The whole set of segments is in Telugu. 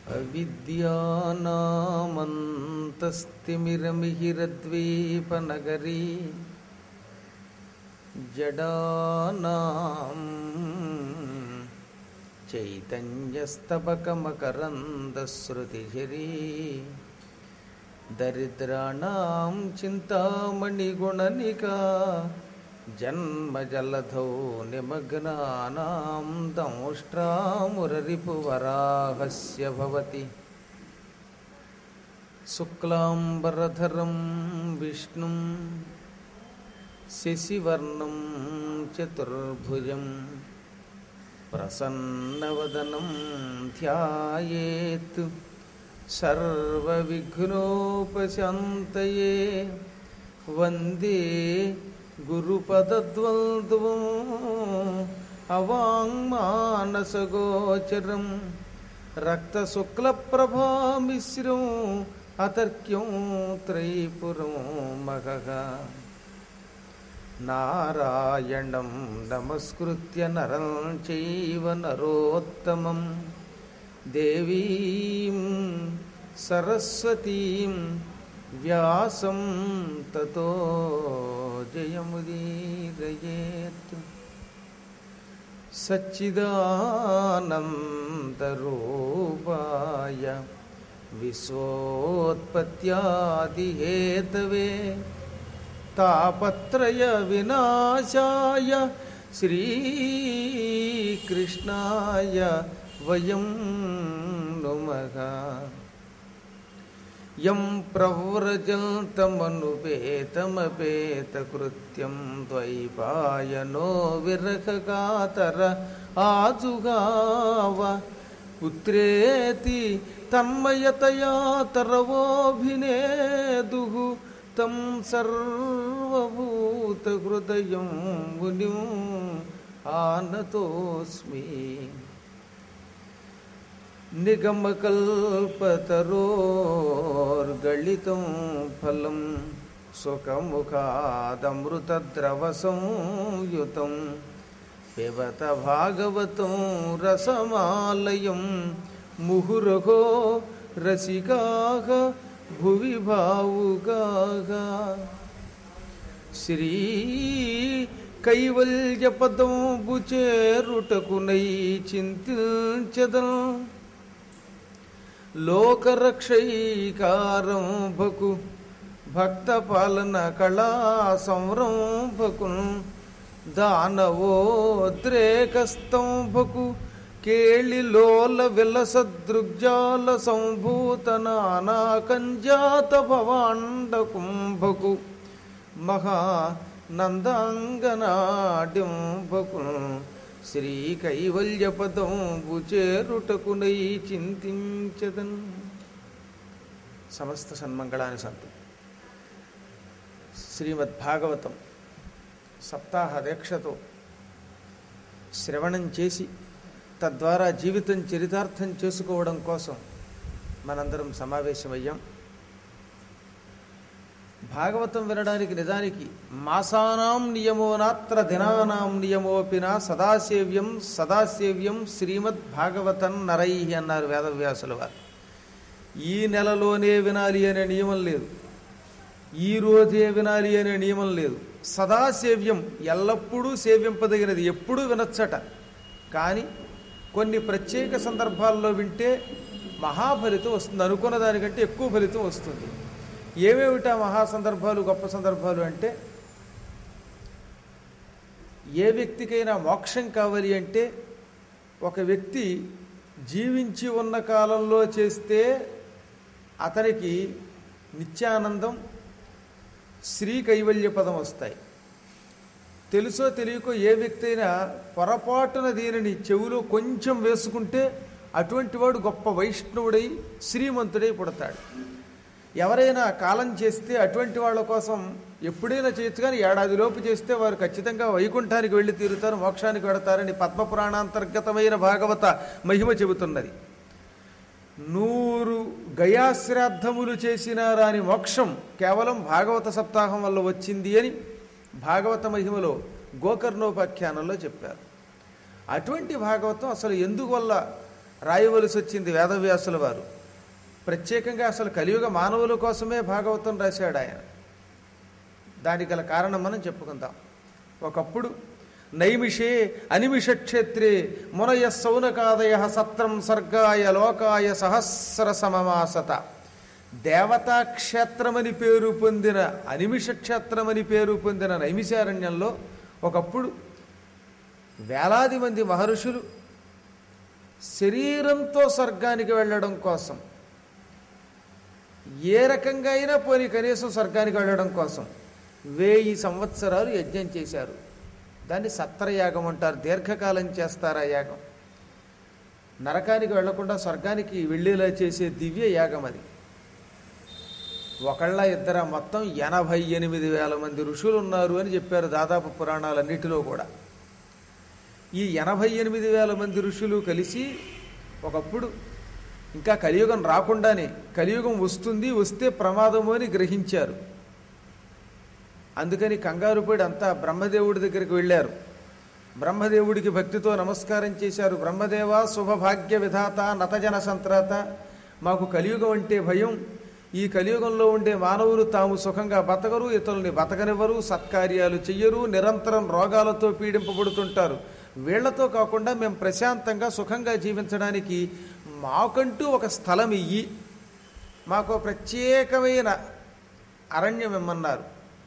అవిద్యానామంతస్తిమిరమిహిరద్వీపనగరీ జడానాం చైతన్యస్తబకమకరందశ్రుతిఝరీ దరిద్రాణం చింతామణిగుణనికా జన్మజలధౌ నిమగ్నానాం దంష్ట్రామురరిపువరాహస్య భవతి శుక్లాంబరధరం విష్ణుం శశివర్ణం చతుర్భుజం ప్రసన్నవదనం ధ్యాయేత్ సర్వవిఘ్నోపశాంతయే వందే గురుపదద్వంద్వం అవాంగ్మానసగోచరం రక్తశుక్లప్రభామిశ్రం అతర్క్యం త్రైపురం మహః నారాయణం నమస్కృత్య నరం చైవ నరోత్తమం దేవీం సరస్వతీం వ్యాసం తతో జయముదీరయేత్ సచ్చిదానందరూపాయ విశ్వోత్పత్యాదిహేతవే తాపత్రయ వినాశాయ శ్రీకృష్ణాయ వయం నుమః యం ప్రవ్రజంతమనుపేతమపేతకృత్యం ద్వైపాయనో విరహకాతర ఆజుగావ పుత్రేతి తన్మయతయా తరవోభినేదు తం సర్వభూతహృదయం మునిం ఆనతోస్మి నిగమకల్పతరోర్గళితం ఫలం సుఖముఖాదమృతద్రవసంయుతం పిబత భాగవతం రసమాలయం ముహురహో రసికాః భువి భావుకాః శ్రీ కైవల్యపదంబు చేరుటకునై చింతించదం లోకరక్షైకారంభకు భక్త పాలన కళా సంరంభకు దానవోద్రేకస్తంభకు కేళిలోల విలసదృగ్జాల సంభూత నానాకంజాత భవాండ కుంభకు మహా నందాంగనాడ్యంభకు శ్రీ కైవల్యపదంబు చేరుటకునై చింతించదన్ సమస్త సన్మంగళాన్ని సంతు శ్రీమద్భాగవతం సప్తాహ దీక్షతో శ్రవణం చేసి తద్వారా జీవితం చరితార్థం చేసుకోవడం కోసం మనందరం సమావేశమయ్యాం భాగవతం వినడానికి నిజానికి మాసానాం నియమో నాత్ర దినానాం నియమోపిన సదాసేవ్యం సదాసేవ్యం శ్రీమద్ భాగవతం నరై అన్నారు వేదవ్యాసుల వారు ఈ నెలలోనే వినాలి అనే నియమం లేదు ఈ రోజే వినాలి అనే నియమం లేదు సదాసేవ్యం ఎల్లప్పుడూ సేవ్యంపదగినది ఎప్పుడూ వినొచ్చట కానీ కొన్ని ప్రత్యేక సందర్భాల్లో వింటే మహాఫలితం వస్తుంది అనుకున్న దానికంటే ఎక్కువ ఫలితం వస్తుంది ఏమేమిటా మహా సందర్భాలు గొప్ప సందర్భాలు అంటే ఏ వ్యక్తికైనా మోక్షం కావాలి అంటే ఒక వ్యక్తి జీవించి ఉన్న కాలంలో చేస్తే అతనికి నిత్యానందం శ్రీ కైవల్య పదం వస్తాయి తెలుసో తెలియకో ఏ వ్యక్తి అయినా పొరపాటున దీనిని చెవులో కొంచెం వేసుకుంటే అటువంటి వాడు గొప్ప వైష్ణవుడై శ్రీమంతుడై పుడతాడు ఎవరైనా కాలం చేస్తే అటువంటి వాళ్ళ కోసం ఎప్పుడైనా చేయొచ్చు కానీ ఏడాదిలోపు చేస్తే వారు ఖచ్చితంగా వైకుంఠానికి వెళ్ళి తీరుతారు మోక్షానికి వెడతారని పద్మపురాణాంతర్గతమైన భాగవత మహిమ చెబుతున్నది నూరు గయాశ్రాద్ధములు చేసిన రాని మోక్షం కేవలం భాగవత సప్తాహం వల్ల వచ్చింది అని భాగవత మహిమలో గోకర్ణోపాఖ్యానంలో చెప్పారు అటువంటి భాగవతం అసలు ఎందువల్ల రాయవలసి వచ్చింది వేదవ్యాసుల వారు ప్రత్యేకంగా అసలు కలియుగ మానవుల కోసమే భాగవతం రాశాడు ఆయన దానికి గల కారణం మనం చెప్పుకుందాం ఒకప్పుడు నైమిషే అనిమిష క్షేత్రే మునయ సౌనకాదయ సత్రం సర్గాయ లోకాయ సహస్ర సమమాసత దేవతా క్షేత్రమని పేరు పొందిన అనిమిష క్షేత్రమని పేరు పొందిన నైమిషారణ్యంలో ఒకప్పుడు వేలాది మంది మహర్షులు శరీరంతో స్వర్గానికి వెళ్ళడం కోసం ఏ రకంగా అయినా పోనీ కనీసం స్వర్గానికి వెళ్ళడం కోసం వెయ్యి సంవత్సరాలు యజ్ఞం చేశారు దాన్ని సత్రయాగం అంటారు దీర్ఘకాలం చేస్తారు ఆ యాగం నరకానికి వెళ్లకుండా స్వర్గానికి వెళ్ళేలా చేసే దివ్య యాగం అది ఒకళ్ళ ఇద్దర మొత్తం ఎనభై ఎనిమిది వేల మంది ఋషులు ఉన్నారు అని చెప్పారు దాదాపు పురాణాలన్నిటిలో కూడా ఈ ఎనభై ఎనిమిది వేల మంది ఋషులు కలిసి ఒకప్పుడు ఇంకా కలియుగం రాకుండానే కలియుగం వస్తుంది వస్తే ప్రమాదము అని గ్రహించారు అందుకని కంగారు పడి అంతా బ్రహ్మదేవుడి దగ్గరికి వెళ్ళారు బ్రహ్మదేవుడికి భక్తితో నమస్కారం చేశారు బ్రహ్మదేవ శుభభాగ్య విధాత నతజన సంత్రాత మాకు కలియుగం అంటే భయం ఈ కలియుగంలో ఉండే మానవులు తాము సుఖంగా బతకరు ఇతరుల్ని బతకనివ్వరు సత్కార్యాలు చెయ్యరు నిరంతరం రోగాలతో పీడింపబడుతుంటారు వీళ్లతో కాకుండా మేము ప్రశాంతంగా సుఖంగా జీవించడానికి మాకంటూ ఒక స్థలం ఇయ్యి మాకు ప్రత్యేకమైన అరణ్యం ఇమ్మన్నారు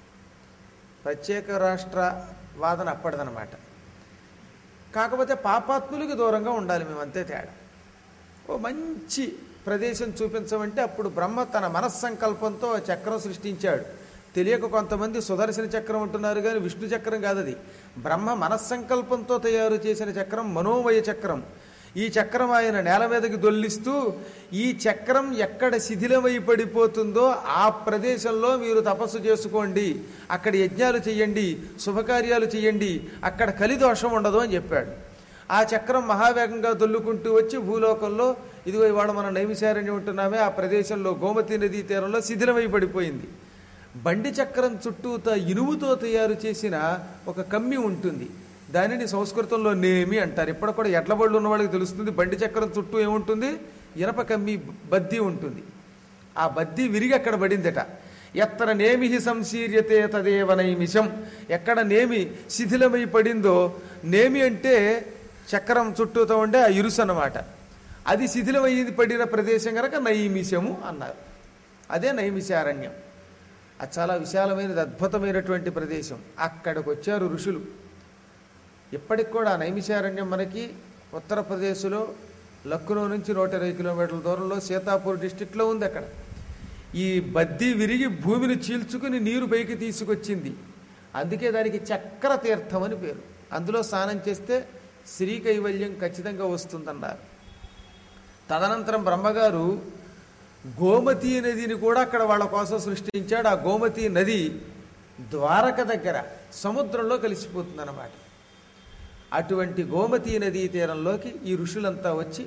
ప్రత్యేక రాష్ట్ర వాదన అప్పటిదనమాట కాకపోతే పాపాత్ములకి దూరంగా ఉండాలి మేము అంతే తేడా ఓ మంచి ప్రదేశం చూపించమంటే అప్పుడు బ్రహ్మ తన మనస్సంకల్పంతో ఆ చక్రం సృష్టించాడు తెలియక కొంతమంది సుదర్శన చక్రం అంటున్నారు కానీ విష్ణు చక్రం కాదు అది బ్రహ్మ మనస్సంకల్పంతో తయారు చేసిన చక్రం మనోమయ చక్రం ఈ చక్రం ఆయన నేల మీదకి దొల్లిస్తూ ఈ చక్రం ఎక్కడ శిథిలమై పడిపోతుందో ఆ ప్రదేశంలో మీరు తపస్సు చేసుకోండి అక్కడ యజ్ఞాలు చేయండి శుభకార్యాలు చేయండి అక్కడ కలిదోషం ఉండదు అని చెప్పాడు ఆ చక్రం మహావేగంగా దొల్లుకుంటూ వచ్చి భూలోకంలో ఇదిగో ఇవాళ మనం నైమిశారణ్యం ఉంటున్నామే ఆ ప్రదేశంలో గోమతి నదీ తీరంలో శిథిలమై పడిపోయింది బండి చక్రం చుట్టూత ఇనుముతో తయారు చేసిన ఒక కమ్మి ఉంటుంది దానిని సంస్కృతంలో నేమి అంటారు ఇప్పుడు కూడా ఎడ్ల బళ్ళు ఉన్న వాళ్ళకి తెలుస్తుంది బండి చక్రం చుట్టూ ఏముంటుంది ఇనప కమ్మి బద్దీ ఉంటుంది ఆ బద్దీ విరిగి అక్కడ పడిందట ఎత్తర నేమి సంశీర్యతే తదేవ నైమిషం ఎక్కడ నేమి శిథిలమై పడిందో నేమి అంటే చక్రం చుట్టూతో ఉండే ఆ ఇరుసు అన్నమాట అది శిథిలమయ్యింది పడిన ప్రదేశం కనుక నైమిషము అన్నారు అదే నైమిషారణ్యం అది చాలా విశాలమైనది అద్భుతమైనటువంటి ప్రదేశం అక్కడికి వచ్చారు ఋషులు ఇప్పటికి కూడా నైమిషారణ్యం మనకి ఉత్తరప్రదేశ్లో లక్నో నుంచి నూట ఇరవై కిలోమీటర్ల దూరంలో సీతాపూర్ డిస్టిక్లో ఉంది అక్కడ ఈ బద్దీ విరిగి భూమిని చీల్చుకుని నీరు పైకి తీసుకొచ్చింది అందుకే దానికి చక్ర తీర్థం అని పేరు అందులో స్నానం చేస్తే శ్రీ కైవల్యం ఖచ్చితంగా వస్తుందన్నారు తదనంతరం బ్రహ్మగారు గోమతీ నదిని కూడా అక్కడ వాళ్ళ కోసం సృష్టించాడు ఆ గోమతీ నది ద్వారక దగ్గర సముద్రంలో కలిసిపోతుందన్నమాట అటువంటి గోమతీ నదీ తీరంలోకి ఈ ఋషులంతా వచ్చి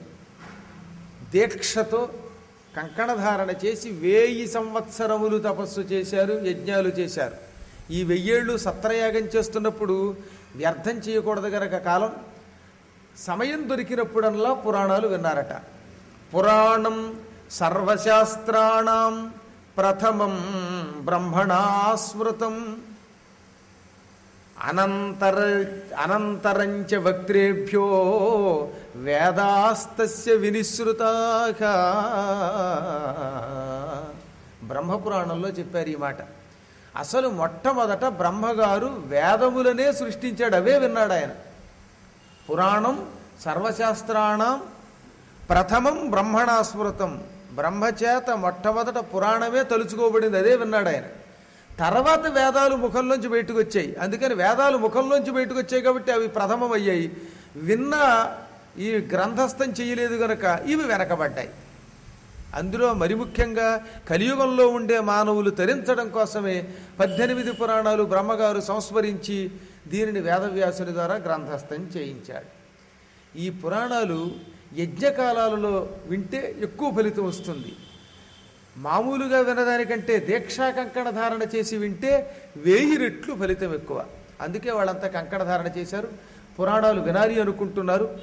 దీక్షతో కంకణధారణ చేసి వేయి సంవత్సరములు తపస్సు చేశారు యజ్ఞాలు చేశారు ఈ వెయ్యేళ్ళు సత్రయాగం చేస్తున్నప్పుడు వ్యర్థం చేయకూడదు గనక కాలం సమయం దొరికినప్పుడల్లా పురాణాలు విన్నారట పురాణం సర్వశాస్త్రాణం ప్రథమం బ్రహ్మణాస్మృతం అనంతర అనంతరంచ వక్త్రేభ్యో వేదాస్తస్య వినిశ్రుతాగా బ్రహ్మపురాణంలో చెప్పారు ఈ మాట అసలు మొట్టమొదట బ్రహ్మగారు వేదములనే సృష్టించాడు అవే విన్నాడు ఆయన పురాణం సర్వశాస్త్రాణం ప్రథమం బ్రహ్మణాస్మృతం బ్రహ్మచేత మొట్టమొదట పురాణమే తలుచుకోబడింది అదే విన్నాడు ఆయన తర్వాత వేదాలు ముఖంలోంచి బయటకు వచ్చాయి అందుకని వేదాలు ముఖంలోంచి బయటకు వచ్చాయి కాబట్టి అవి ప్రథమం అయ్యాయి విన్న ఈ గ్రంథస్థం చేయలేదు గనక ఇవి వెనకబడ్డాయి అందులో మరి ముఖ్యంగా కలియుగంలో ఉండే మానవులు తరించడం కోసమే పద్దెనిమిది పురాణాలు బ్రహ్మగారు సంస్మరించి దీనిని వేదవ్యాసుని ద్వారా గ్రంథస్థం చేయించాడు ఈ పురాణాలు యజ్ఞకాలాలలో వింటే ఎక్కువ ఫలితం వస్తుంది మామూలుగా వినదానికంటే దీక్షా కంకణ ధారణ చేసి వింటే వెయ్యి రెట్లు ఫలితం ఎక్కువ అందుకే వాళ్ళంతా కంకణ ధారణ చేశారు పురాణాలు వినాలి అనుకుంటున్నారు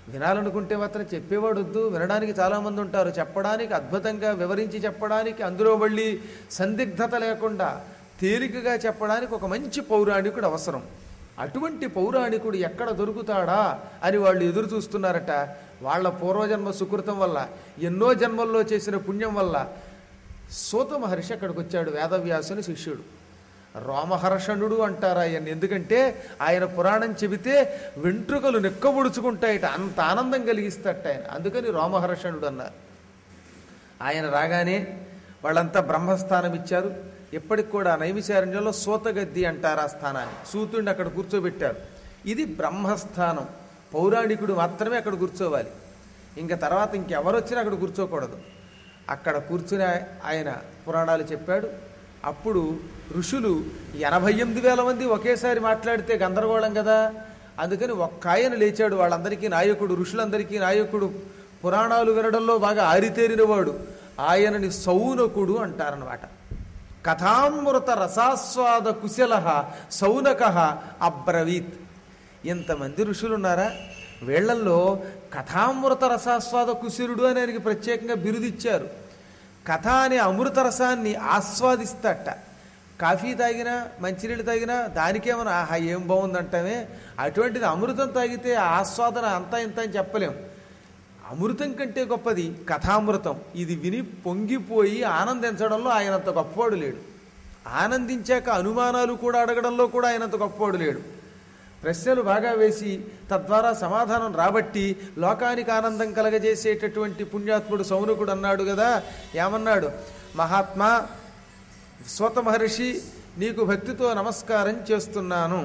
వినాలనుకుంటే మాత్రం చెప్పేవాడు వద్దు వినడానికి చాలామంది ఉంటారు చెప్పడానికి అద్భుతంగా వివరించి చెప్పడానికి అందులో మళ్ళీ సందిగ్ధత లేకుండా తేలికగా చెప్పడానికి ఒక మంచి పౌరాణికుడు అవసరం అటువంటి పౌరాణికుడు ఎక్కడ దొరుకుతాడా అని వాళ్ళు ఎదురు చూస్తున్నారట వాళ్ళ పూర్వజన్మ సుకృతం వల్ల ఎన్నో జన్మల్లో చేసిన పుణ్యం వల్ల సూత మహర్షి అక్కడికి వచ్చాడు వేదవ్యాసుని శిష్యుడు రోమహర్షణుడు అంటారు ఆయన ఎందుకంటే ఆయన పురాణం చెబితే వెంట్రుకలు నెక్కబుడుచుకుంటాయట అంత ఆనందం కలిగిస్తట ఆయన అందుకని రోమహర్షణుడు అన్నారు ఆయన రాగానే వాళ్ళంతా బ్రహ్మస్థానం ఇచ్చారు ఇప్పటికి కూడా నైమిశారణ్యంలో సూతగద్ది అంటారు ఆ స్థానాన్ని సూతుడిని అక్కడ కూర్చోబెట్టారు ఇది బ్రహ్మస్థానం పౌరాణికుడు మాత్రమే అక్కడ కూర్చోవాలి ఇంకా తర్వాత ఇంకెవరు వచ్చినా అక్కడ కూర్చోకూడదు అక్కడ కూర్చుని ఆయన పురాణాలు చెప్పాడు అప్పుడు ఋషులు ఎనభై ఎనిమిది వేల మంది ఒకేసారి మాట్లాడితే గందరగోళం కదా అందుకని ఒక్క ఆయన లేచాడు వాళ్ళందరికీ నాయకుడు ఋషులందరికీ నాయకుడు పురాణాలు వినడంలో బాగా ఆరితేరినవాడు ఆయనని సౌనకుడు అంటారనమాట కథామృత రసాస్వాద కుశల సౌనక అబ్రవీత్ ఇంతమంది ఋషులున్నారా వీళ్లల్లో కథామృత రసాస్వాద కుశలుడు అని ఆయనకి ప్రత్యేకంగా బిరుదిచ్చారు కథ అనే అమృత రసాన్ని ఆస్వాదిస్తట కాఫీ తాగినా మంచినీళ్ళు తాగినా దానికేమన్నా ఆహా ఏం బాగుందంటామే అటువంటిది అమృతం తాగితే ఆ ఆస్వాదన అంతా ఇంత అని చెప్పలేం అమృతం కంటే గొప్పది కథామృతం ఇది విని పొంగిపోయి ఆనందించడంలో ఆయనంత గొప్పవాడు లేడు ఆనందించాక అనుమానాలు కూడా అడగడంలో కూడా ఆయనంత గొప్పవాడు లేడు ప్రశ్నలు బాగా వేసి తద్వారా సమాధానం రాబట్టి లోకానికి ఆనందం కలగజేసేటటువంటి పుణ్యాత్ముడు సౌనకుడు అన్నాడు కదా ఏమన్నాడు మహాత్మా స్వత మహర్షి నీకు భక్తితో నమస్కారం చేస్తున్నాను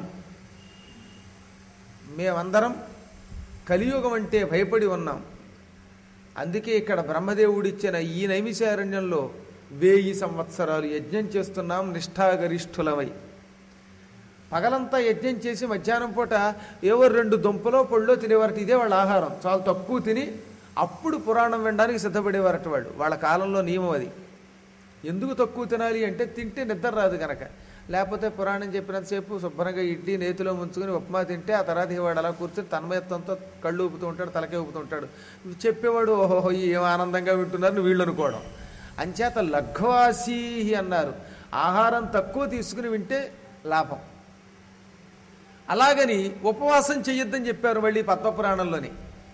మేమందరం కలియుగం అంటే భయపడి ఉన్నాం అందుకే ఇక్కడ బ్రహ్మదేవుడిచ్చిన ఈ నైమిషారణ్యంలో వేయి సంవత్సరాలు యజ్ఞం చేస్తున్నాం నిష్ఠాగరిష్ఠులమై పగలంతా యజ్ఞం చేసి మధ్యాహ్నం పూట ఏవో రెండు దుంపలో పళ్ళో తినేవారట ఇదే వాళ్ళ ఆహారం చాలా తక్కువ తిని అప్పుడు పురాణం వినడానికి సిద్ధపడేవారట వాళ్ళు వాళ్ళ కాలంలో నియమం అది ఎందుకు తక్కువ తినాలి అంటే తింటే నిద్ర రాదు కనుక లేకపోతే పురాణం చెప్పినంతసేపు శుభ్రంగా ఇడ్లీ నేతిలో ముంచుకొని ఉప్మా తింటే ఆ తర్వాత వాడు అలా కూర్చొని తన్మయత్వంతో కళ్ళు ఊపుతూ ఉంటాడు తలకే ఊపుతూ ఉంటాడు చెప్పేవాడు ఓహో ఏం ఆనందంగా వింటున్నారు వీళ్ళు అనుకోవడం అంచేత లఘ్వాసీ అన్నారు ఆహారం తక్కువ తీసుకుని వింటే లాభం అలాగని ఉపవాసం చెయ్యొద్దని చెప్పారు మళ్ళీ పద్మపురాణంలోని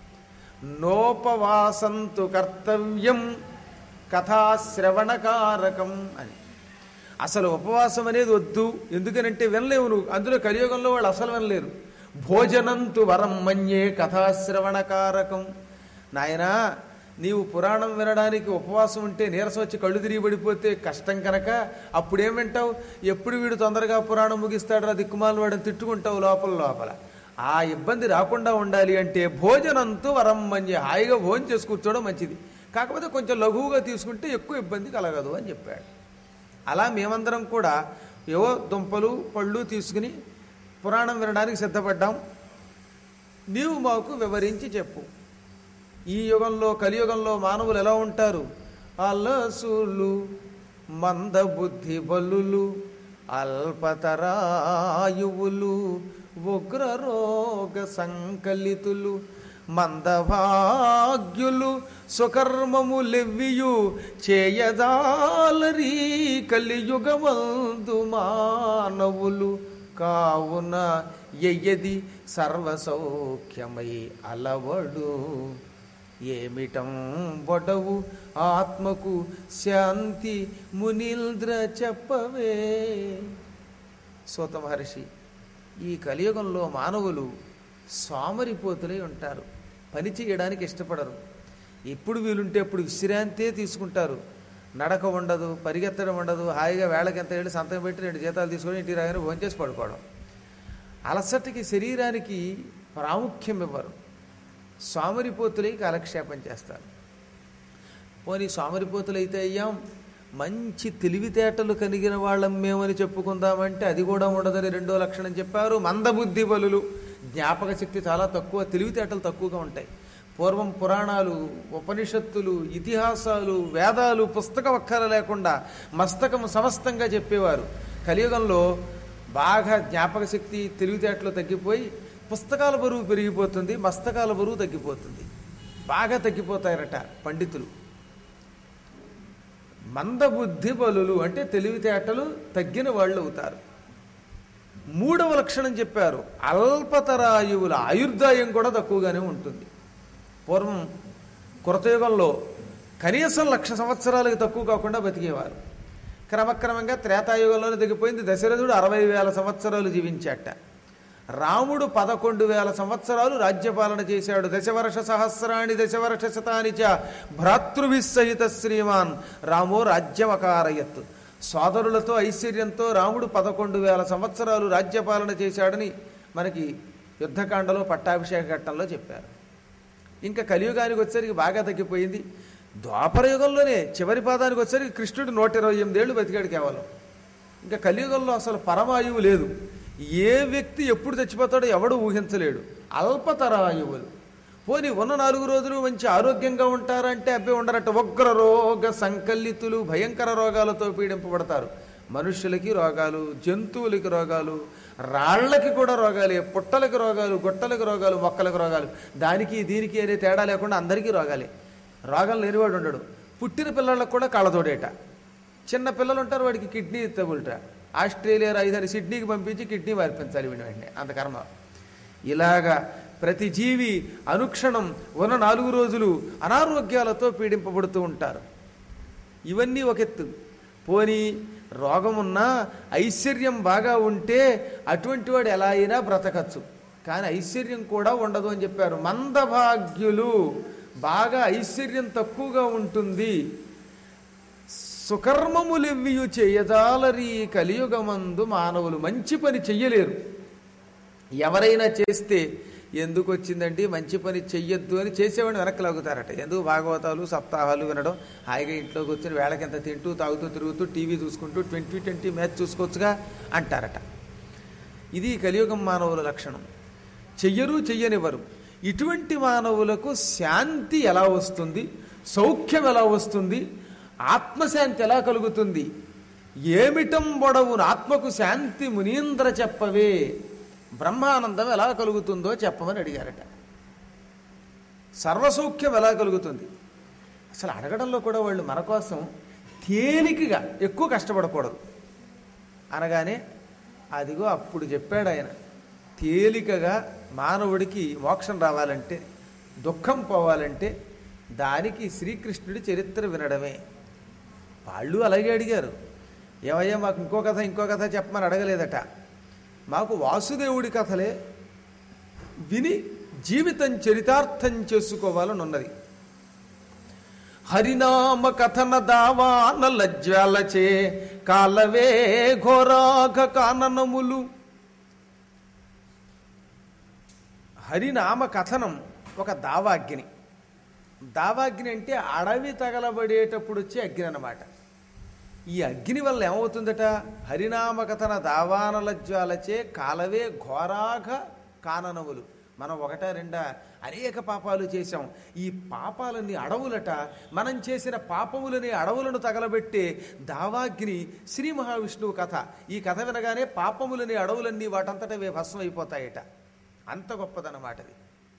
నోపవాసంతు కర్తవ్యం కథాశ్రవణకారకం అని అసలు ఉపవాసం అనేది వద్దు ఎందుకనంటే వినలేవు నువ్వు అందులో కలియుగంలో వాళ్ళు అసలు వినలేరు భోజనంతు వరం మన్యే కథాశ్రవణకారకం నాయనా నీవు పురాణం వినడానికి ఉపవాసం ఉంటే నీరసం వచ్చి కళ్ళు తిరిగి పడిపోతే కష్టం కనుక అప్పుడేం వింటావు ఎప్పుడు వీడు తొందరగా పురాణం ముగిస్తాడరా దిక్కుమాలు వాడిని తిట్టుకుంటావు లోపల లోపల ఆ ఇబ్బంది రాకుండా ఉండాలి అంటే భోజనంతో వరం మంచి హాయిగా భోజనం చేసి కూర్చోవడం మంచిది కాకపోతే కొంచెం లఘువుగా తీసుకుంటే ఎక్కువ ఇబ్బంది కలగదు అని చెప్పాడు అలా మేమందరం కూడా ఏవో దుంపలు పళ్ళు తీసుకుని పురాణం వినడానికి సిద్ధపడ్డాం నీవు మాకు వివరించి చెప్పు ఈ యుగంలో కలియుగంలో మానవులు ఎలా ఉంటారు అలసులు మందబుద్ధి బలులు అల్పతరాయువులు ఉగ్రరోగ సంకలితులు మందభాగ్యులు సుకర్మములెవ్వియు చేయదాలరీ కలియుగమందు మానవులు కావున ఎయ్యది సర్వసౌఖ్యమై అలవడు ఏమిటం బొడవు ఆత్మకు శాంతి మునీంద్ర చెప్పవే సూత మహర్షి ఈ కలియుగంలో మానవులు సోమరిపోతులై ఉంటారు పని చేయడానికి ఇష్టపడరు ఎప్పుడు వీలుంటే అప్పుడు విశ్రాంతే తీసుకుంటారు నడక ఉండదు పరిగెత్తడం ఉండదు హాయిగా వేళకెంత వెళ్ళి సంతకం పెట్టి రెండు జీతాలు తీసుకొని ఇంటికి రాగానే భోంచేసి పడుకోవడం అలసటకి శరీరానికి ప్రాముఖ్యం ఇవ్వరు సోమరిపోతులై కాలక్షేపం చేస్తారు పోనీ సోమరిపోతులైతే అయ్యాం మంచి తెలివితేటలు కలిగిన వాళ్ళం మేమని చెప్పుకుందామంటే అది కూడా ఉండదని రెండో లక్షణం చెప్పారు మందబుద్ధి బలులు జ్ఞాపక శక్తి చాలా తక్కువ తెలివితేటలు తక్కువగా ఉంటాయి పూర్వం పురాణాలు ఉపనిషత్తులు ఇతిహాసాలు వేదాలు పుస్తకం అక్కర లేకుండా మస్తకం సమస్తంగా చెప్పేవారు కలియుగంలో బాగా జ్ఞాపక శక్తి తెలివితేటలు తగ్గిపోయి పుస్తకాల బరువు పెరిగిపోతుంది మస్తకాల బరువు తగ్గిపోతుంది బాగా తగ్గిపోతారట పండితులు మందబుద్ధి బలులు అంటే తెలివితేటలు తగ్గిన వాళ్ళు అవుతారు మూడవ లక్షణం చెప్పారు అల్పతరాయువుల ఆయుర్దాయం కూడా తక్కువగానే ఉంటుంది పూర్వం కృతయుగంలో కనీసం లక్ష సంవత్సరాలకు తక్కువ కాకుండా బతికేవారు క్రమక్రమంగా త్రేతాయుగంలోనే తగ్గిపోయింది దశరథుడు అరవై వేల సంవత్సరాలు జీవించాట రాముడు పదకొండు వేల సంవత్సరాలు రాజ్యపాలన చేశాడు దశవర్ష సహస్రాణి దశవర్ష శతాని చ భ్రాతృభిస్సహిత శ్రీమాన్ రామో రాజ్యమకారయత్ సోదరులతో ఐశ్వర్యంతో రాముడు పదకొండు వేల సంవత్సరాలు రాజ్యపాలన చేశాడని మనకి యుద్ధకాండలో పట్టాభిషేక ఘట్టంలో చెప్పారు ఇంకా కలియుగానికి వచ్చేసరికి బాగా తగ్గిపోయింది ద్వాపర యుగంలోనే చివరి పాదానికి వచ్చేసరికి కృష్ణుడు నూట ఇరవై ఎనిమిదేళ్ళు బతికాడు కేవలం ఇంకా కలియుగంలో అసలు పరమాయువు లేదు ఏ వ్యక్తి ఎప్పుడు చచ్చిపోతాడో ఎవడు ఊహించలేడు అల్పతరాయువులు పోనీ ఉన్న నాలుగు రోజులు మంచి ఆరోగ్యంగా ఉంటారంటే అబ్బే ఉండరట ఉగ్ర రోగ సంకల్లితులు భయంకర రోగాలతో పీడింపబడతారు మనుష్యులకి రోగాలు జంతువులకి రోగాలు రాళ్లకి కూడా రోగాలే పుట్టలకి రోగాలు గుట్టలకి రోగాలు మొక్కలకి రోగాలు దానికి దీనికి అనే తేడా లేకుండా అందరికీ రోగాలే రోగం లేనివాడు ఉండడు పుట్టిన పిల్లలకు కూడా కళ్ళతోడేట చిన్న పిల్లలు ఉంటారు వాడికి కిడ్నీ తగులుట ఆస్ట్రేలియా రాజధాని సిడ్నీకి పంపించి కిడ్నీ మార్పించాలి వీడి వెంటనే అంత కర్మ ఇలాగా ప్రతి జీవి అనుక్షణం ఉన్న నాలుగు రోజులు అనారోగ్యాలతో పీడింపబడుతూ ఉంటారు ఇవన్నీ ఒక ఎత్తు పోనీ రోగమున్నా ఐశ్వర్యం బాగా ఉంటే అటువంటి వాడు ఎలా అయినా బ్రతకచ్చు కానీ ఐశ్వర్యం కూడా ఉండదు అని చెప్పారు మందభాగ్యులు బాగా ఐశ్వర్యం తక్కువగా ఉంటుంది సుకర్మములెవ్వియు చేయజాలరి కలియుగమందు మానవులు మంచి పని చెయ్యలేరు ఎవరైనా చేస్తే ఎందుకు వచ్చిందండి మంచి పని చెయ్యొద్దు అని చేసేవాడిని వెనక్కి లాగుతారట ఎందుకు భాగవతాలు సప్తాహాలు వినడం హాయిగా ఇంట్లోకి వచ్చిన వేళకింత తింటూ తాగుతూ తిరుగుతూ టీవీ చూసుకుంటూ ట్వంటీ ట్వంటీ మ్యాచ్ చూసుకోవచ్చుగా అంటారట ఇది కలియుగం మానవుల లక్షణం చెయ్యరు చెయ్యనివ్వరు ఇటువంటి మానవులకు శాంతి ఎలా వస్తుంది సౌఖ్యం ఎలా వస్తుంది ఆత్మశాంతి ఎలా కలుగుతుంది ఏమిటం బొడవును ఆత్మకు శాంతి మునీంద్ర చెప్పవే బ్రహ్మానందం ఎలా కలుగుతుందో చెప్పమని అడిగారట సర్వసౌఖ్యం ఎలా కలుగుతుంది అసలు అడగడంలో కూడా వాళ్ళు మన కోసం తేలికగా ఎక్కువ కష్టపడకూడదు అనగానే అదిగో అప్పుడు చెప్పాడు ఆయన తేలికగా మానవుడికి మోక్షం రావాలంటే దుఃఖం పోవాలంటే దానికి శ్రీకృష్ణుడి చరిత్ర వినడమే వాళ్ళు అలాగే అడిగారు ఏమయ్యా మాకు ఇంకో కథ ఇంకో కథ చెప్పమని అడగలేదట మాకు వాసుదేవుడి కథలే విని జీవితం చరితార్థం చేసుకోవాలని ఉన్నది హరినామ కథన దావాన లజ్జాలచే కాలవే ఘోరాఘ కాననములు హరినామ కథనం ఒక దావాగ్ని దావాగ్ని అంటే అడవి తగలబడేటప్పుడు వచ్చే అగ్ని అన్నమాట ఈ అగ్ని వల్ల ఏమవుతుందట హరినామ కథన దావానల జ్వాలచే కాలవే ఘోరాఘ కాననములు మనం ఒకట రెండా అనేక పాపాలు చేశాం ఈ పాపాలన్నీ అడవులట మనం చేసిన పాపములని అడవులను తగలబెట్టే దావాగ్ని శ్రీ మహావిష్ణువు కథ ఈ కథ వినగానే పాపములని అడవులన్నీ వాటంతటవే భస్మం అయిపోతాయట అంత గొప్పదన్నమాటది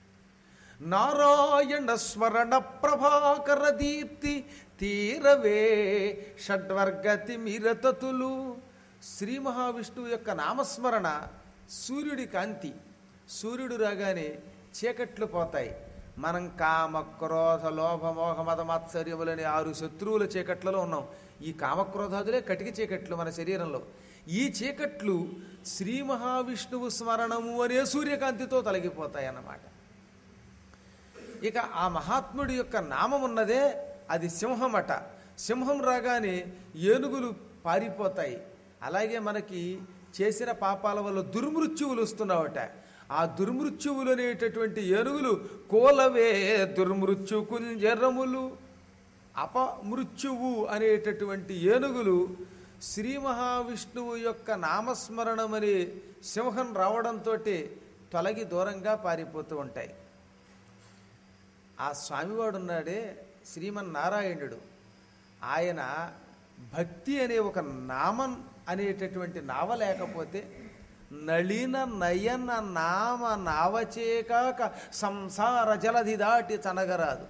నారాయణ స్మరణ ప్రభాకర దీప్తి తీరవే షడ్వర్గతి మిరతతులు శ్రీ మహావిష్ణువు యొక్క నామస్మరణ సూర్యుడి కాంతి సూర్యుడు రాగానే చీకట్లు పోతాయి మనం కామ క్రోధ లోభ మోహ మద మాత్సర్యములని ఆరు శత్రువుల చీకట్లలో ఉన్నాం ఈ కామక్రోధాదులే కటిక చీకట్లు మన శరీరంలో ఈ చీకట్లు శ్రీ మహావిష్ణువు స్మరణము అనే సూర్యకాంతితో తొలగిపోతాయి అన్నమాట ఇక ఆ మహాత్ముడి యొక్క నామం ఉన్నదే అది సింహమట సింహం రాగానే ఏనుగులు పారిపోతాయి అలాగే మనకి చేసిన పాపాల వల్ల దుర్మృత్యువులు వస్తున్నావట ఆ దుర్మృత్యువులు అనేటటువంటి ఏనుగులు కోలవే దుర్మృత్యు కుంజరములు అపమృత్యువు అనేటటువంటి ఏనుగులు శ్రీ మహావిష్ణువు యొక్క నామస్మరణమనే సింహం రావడంతో తొలగి దూరంగా పారిపోతూ ఉంటాయి ఆ స్వామివాడు ఉన్నాడే శ్రీమన్నారాయణుడు ఆయన భక్తి అనే ఒక నామం అనేటటువంటి నావ లేకపోతే నళిన నయన నామ నావచేకాక సంసార జలధి దాటి చనగరాదు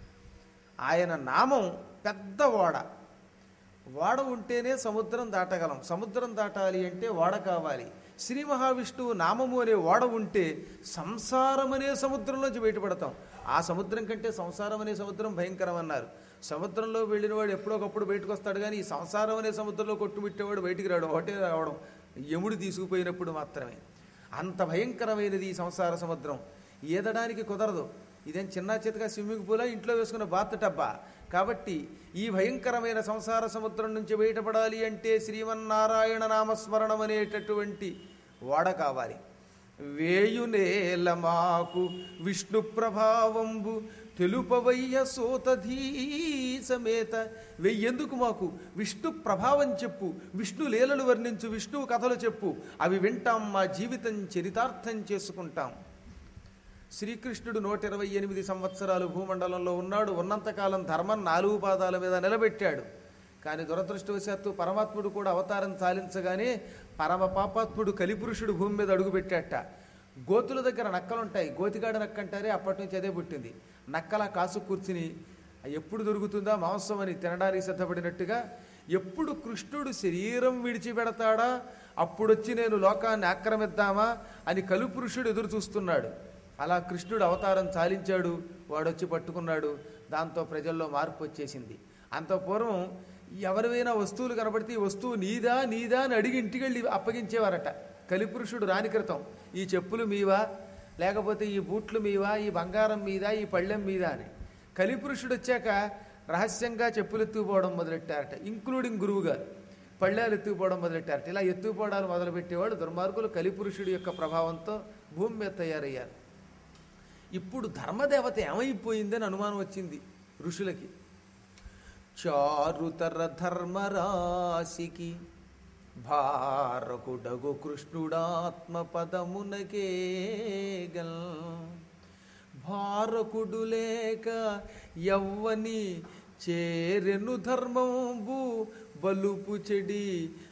ఆయన నామం పెద్ద ఓడ ఓడ ఉంటేనే సముద్రం దాటగలం సముద్రం దాటాలి అంటే ఓడ కావాలి శ్రీ మహావిష్ణువు నామము అనే ఓడ ఉంటే సంసారం అనే సముద్రంలోంచి బయటపడతాం ఆ సముద్రం కంటే సంసారం అనే సముద్రం భయంకరం అన్నారు సముద్రంలో వెళ్ళిన వాడు ఎప్పుడోకప్పుడు బయటకు వస్తాడు కానీ ఈ సంసారం అనే సముద్రంలో కొట్టుమిట్టేవాడు బయటికి రాడు ఒకటే రావడం యముడు తీసుకుపోయినప్పుడు మాత్రమే అంత భయంకరమైనది ఈ సంసార సముద్రం ఈదడానికి కుదరదు ఇదేం చిన్న చితగా స్విమ్మింగ్ పూలా ఇంట్లో వేసుకున్న బాత్ టబ్బా కాబట్టి ఈ భయంకరమైన సంసార సముద్రం నుంచి బయటపడాలి అంటే శ్రీమన్నారాయణ నామస్మరణం అనేటటువంటి వాడ కావాలి వేయునేల మాకు విష్ణు ప్రభావంబు తెలుపవయ్య సోతధీ సమేత వెయ్యెందుకు మాకు విష్ణు ప్రభావం చెప్పు విష్ణు లీలలు వర్ణించు విష్ణువు కథలు చెప్పు అవి వింటాం మా జీవితం చరితార్థం చేసుకుంటాం శ్రీకృష్ణుడు నూట ఇరవై ఎనిమిది సంవత్సరాలు భూమండలంలో ఉన్నాడు ఉన్నంతకాలం ధర్మం నాలుగు పాదాల మీద నిలబెట్టాడు కానీ దురదృష్టవశాత్తు పరమాత్ముడు కూడా అవతారం చాలించగానే పరమ పాపాత్ముడు కలిపురుషుడు భూమి మీద అడుగుపెట్టాట గోతుల దగ్గర నక్కలుంటాయి గోతిగాడ నక్క అంటారే అప్పటి నుంచి అదే పుట్టింది నక్కలా కాసు కూర్చుని ఎప్పుడు దొరుకుతుందా మాంసం అని తినడానికి సిద్ధపడినట్టుగా ఎప్పుడు కృష్ణుడు శరీరం విడిచిపెడతాడా అప్పుడొచ్చి నేను లోకాన్ని ఆక్రమిద్దామా అని కలుపురుషుడు ఎదురు చూస్తున్నాడు అలా కృష్ణుడు అవతారం చాలించాడు వాడొచ్చి పట్టుకున్నాడు దాంతో ప్రజల్లో మార్పు వచ్చేసింది అంత పూర్వం ఎవరివైనా వస్తువులు కనబడితే ఈ వస్తువు నీదా నీదా అని అడిగి ఇంటికి వెళ్ళి అప్పగించేవారట కలిపురుషుడు రాని క్రితం ఈ చెప్పులు మీవా లేకపోతే ఈ బూట్లు మీవా ఈ బంగారం మీద ఈ పళ్ళెం మీద అని కలిపురుషుడు వచ్చాక రహస్యంగా చెప్పులు ఎత్తుకుపోవడం మొదలెట్టారట ఇంక్లూడింగ్ గురువు గారు పళ్ళాలు ఎత్తుకుపోవడం మొదలెట్టారట ఇలా ఎత్తుకుపోవడాలు మొదలుపెట్టేవాడు దుర్మార్గులు కలిపురుషుడి యొక్క ప్రభావంతో భూమి మీద తయారయ్యారు ఇప్పుడు ధర్మదేవత ఏమైపోయిందని అనుమానం వచ్చింది ఋషులకి చారుతర ధర్మరాశికి భారకుడగు కృష్ణుడాత్మ పదమునకే గల్ భారకుడు లేక ఎవ్వని చేరెను ధర్మంబు బలుపు చెడి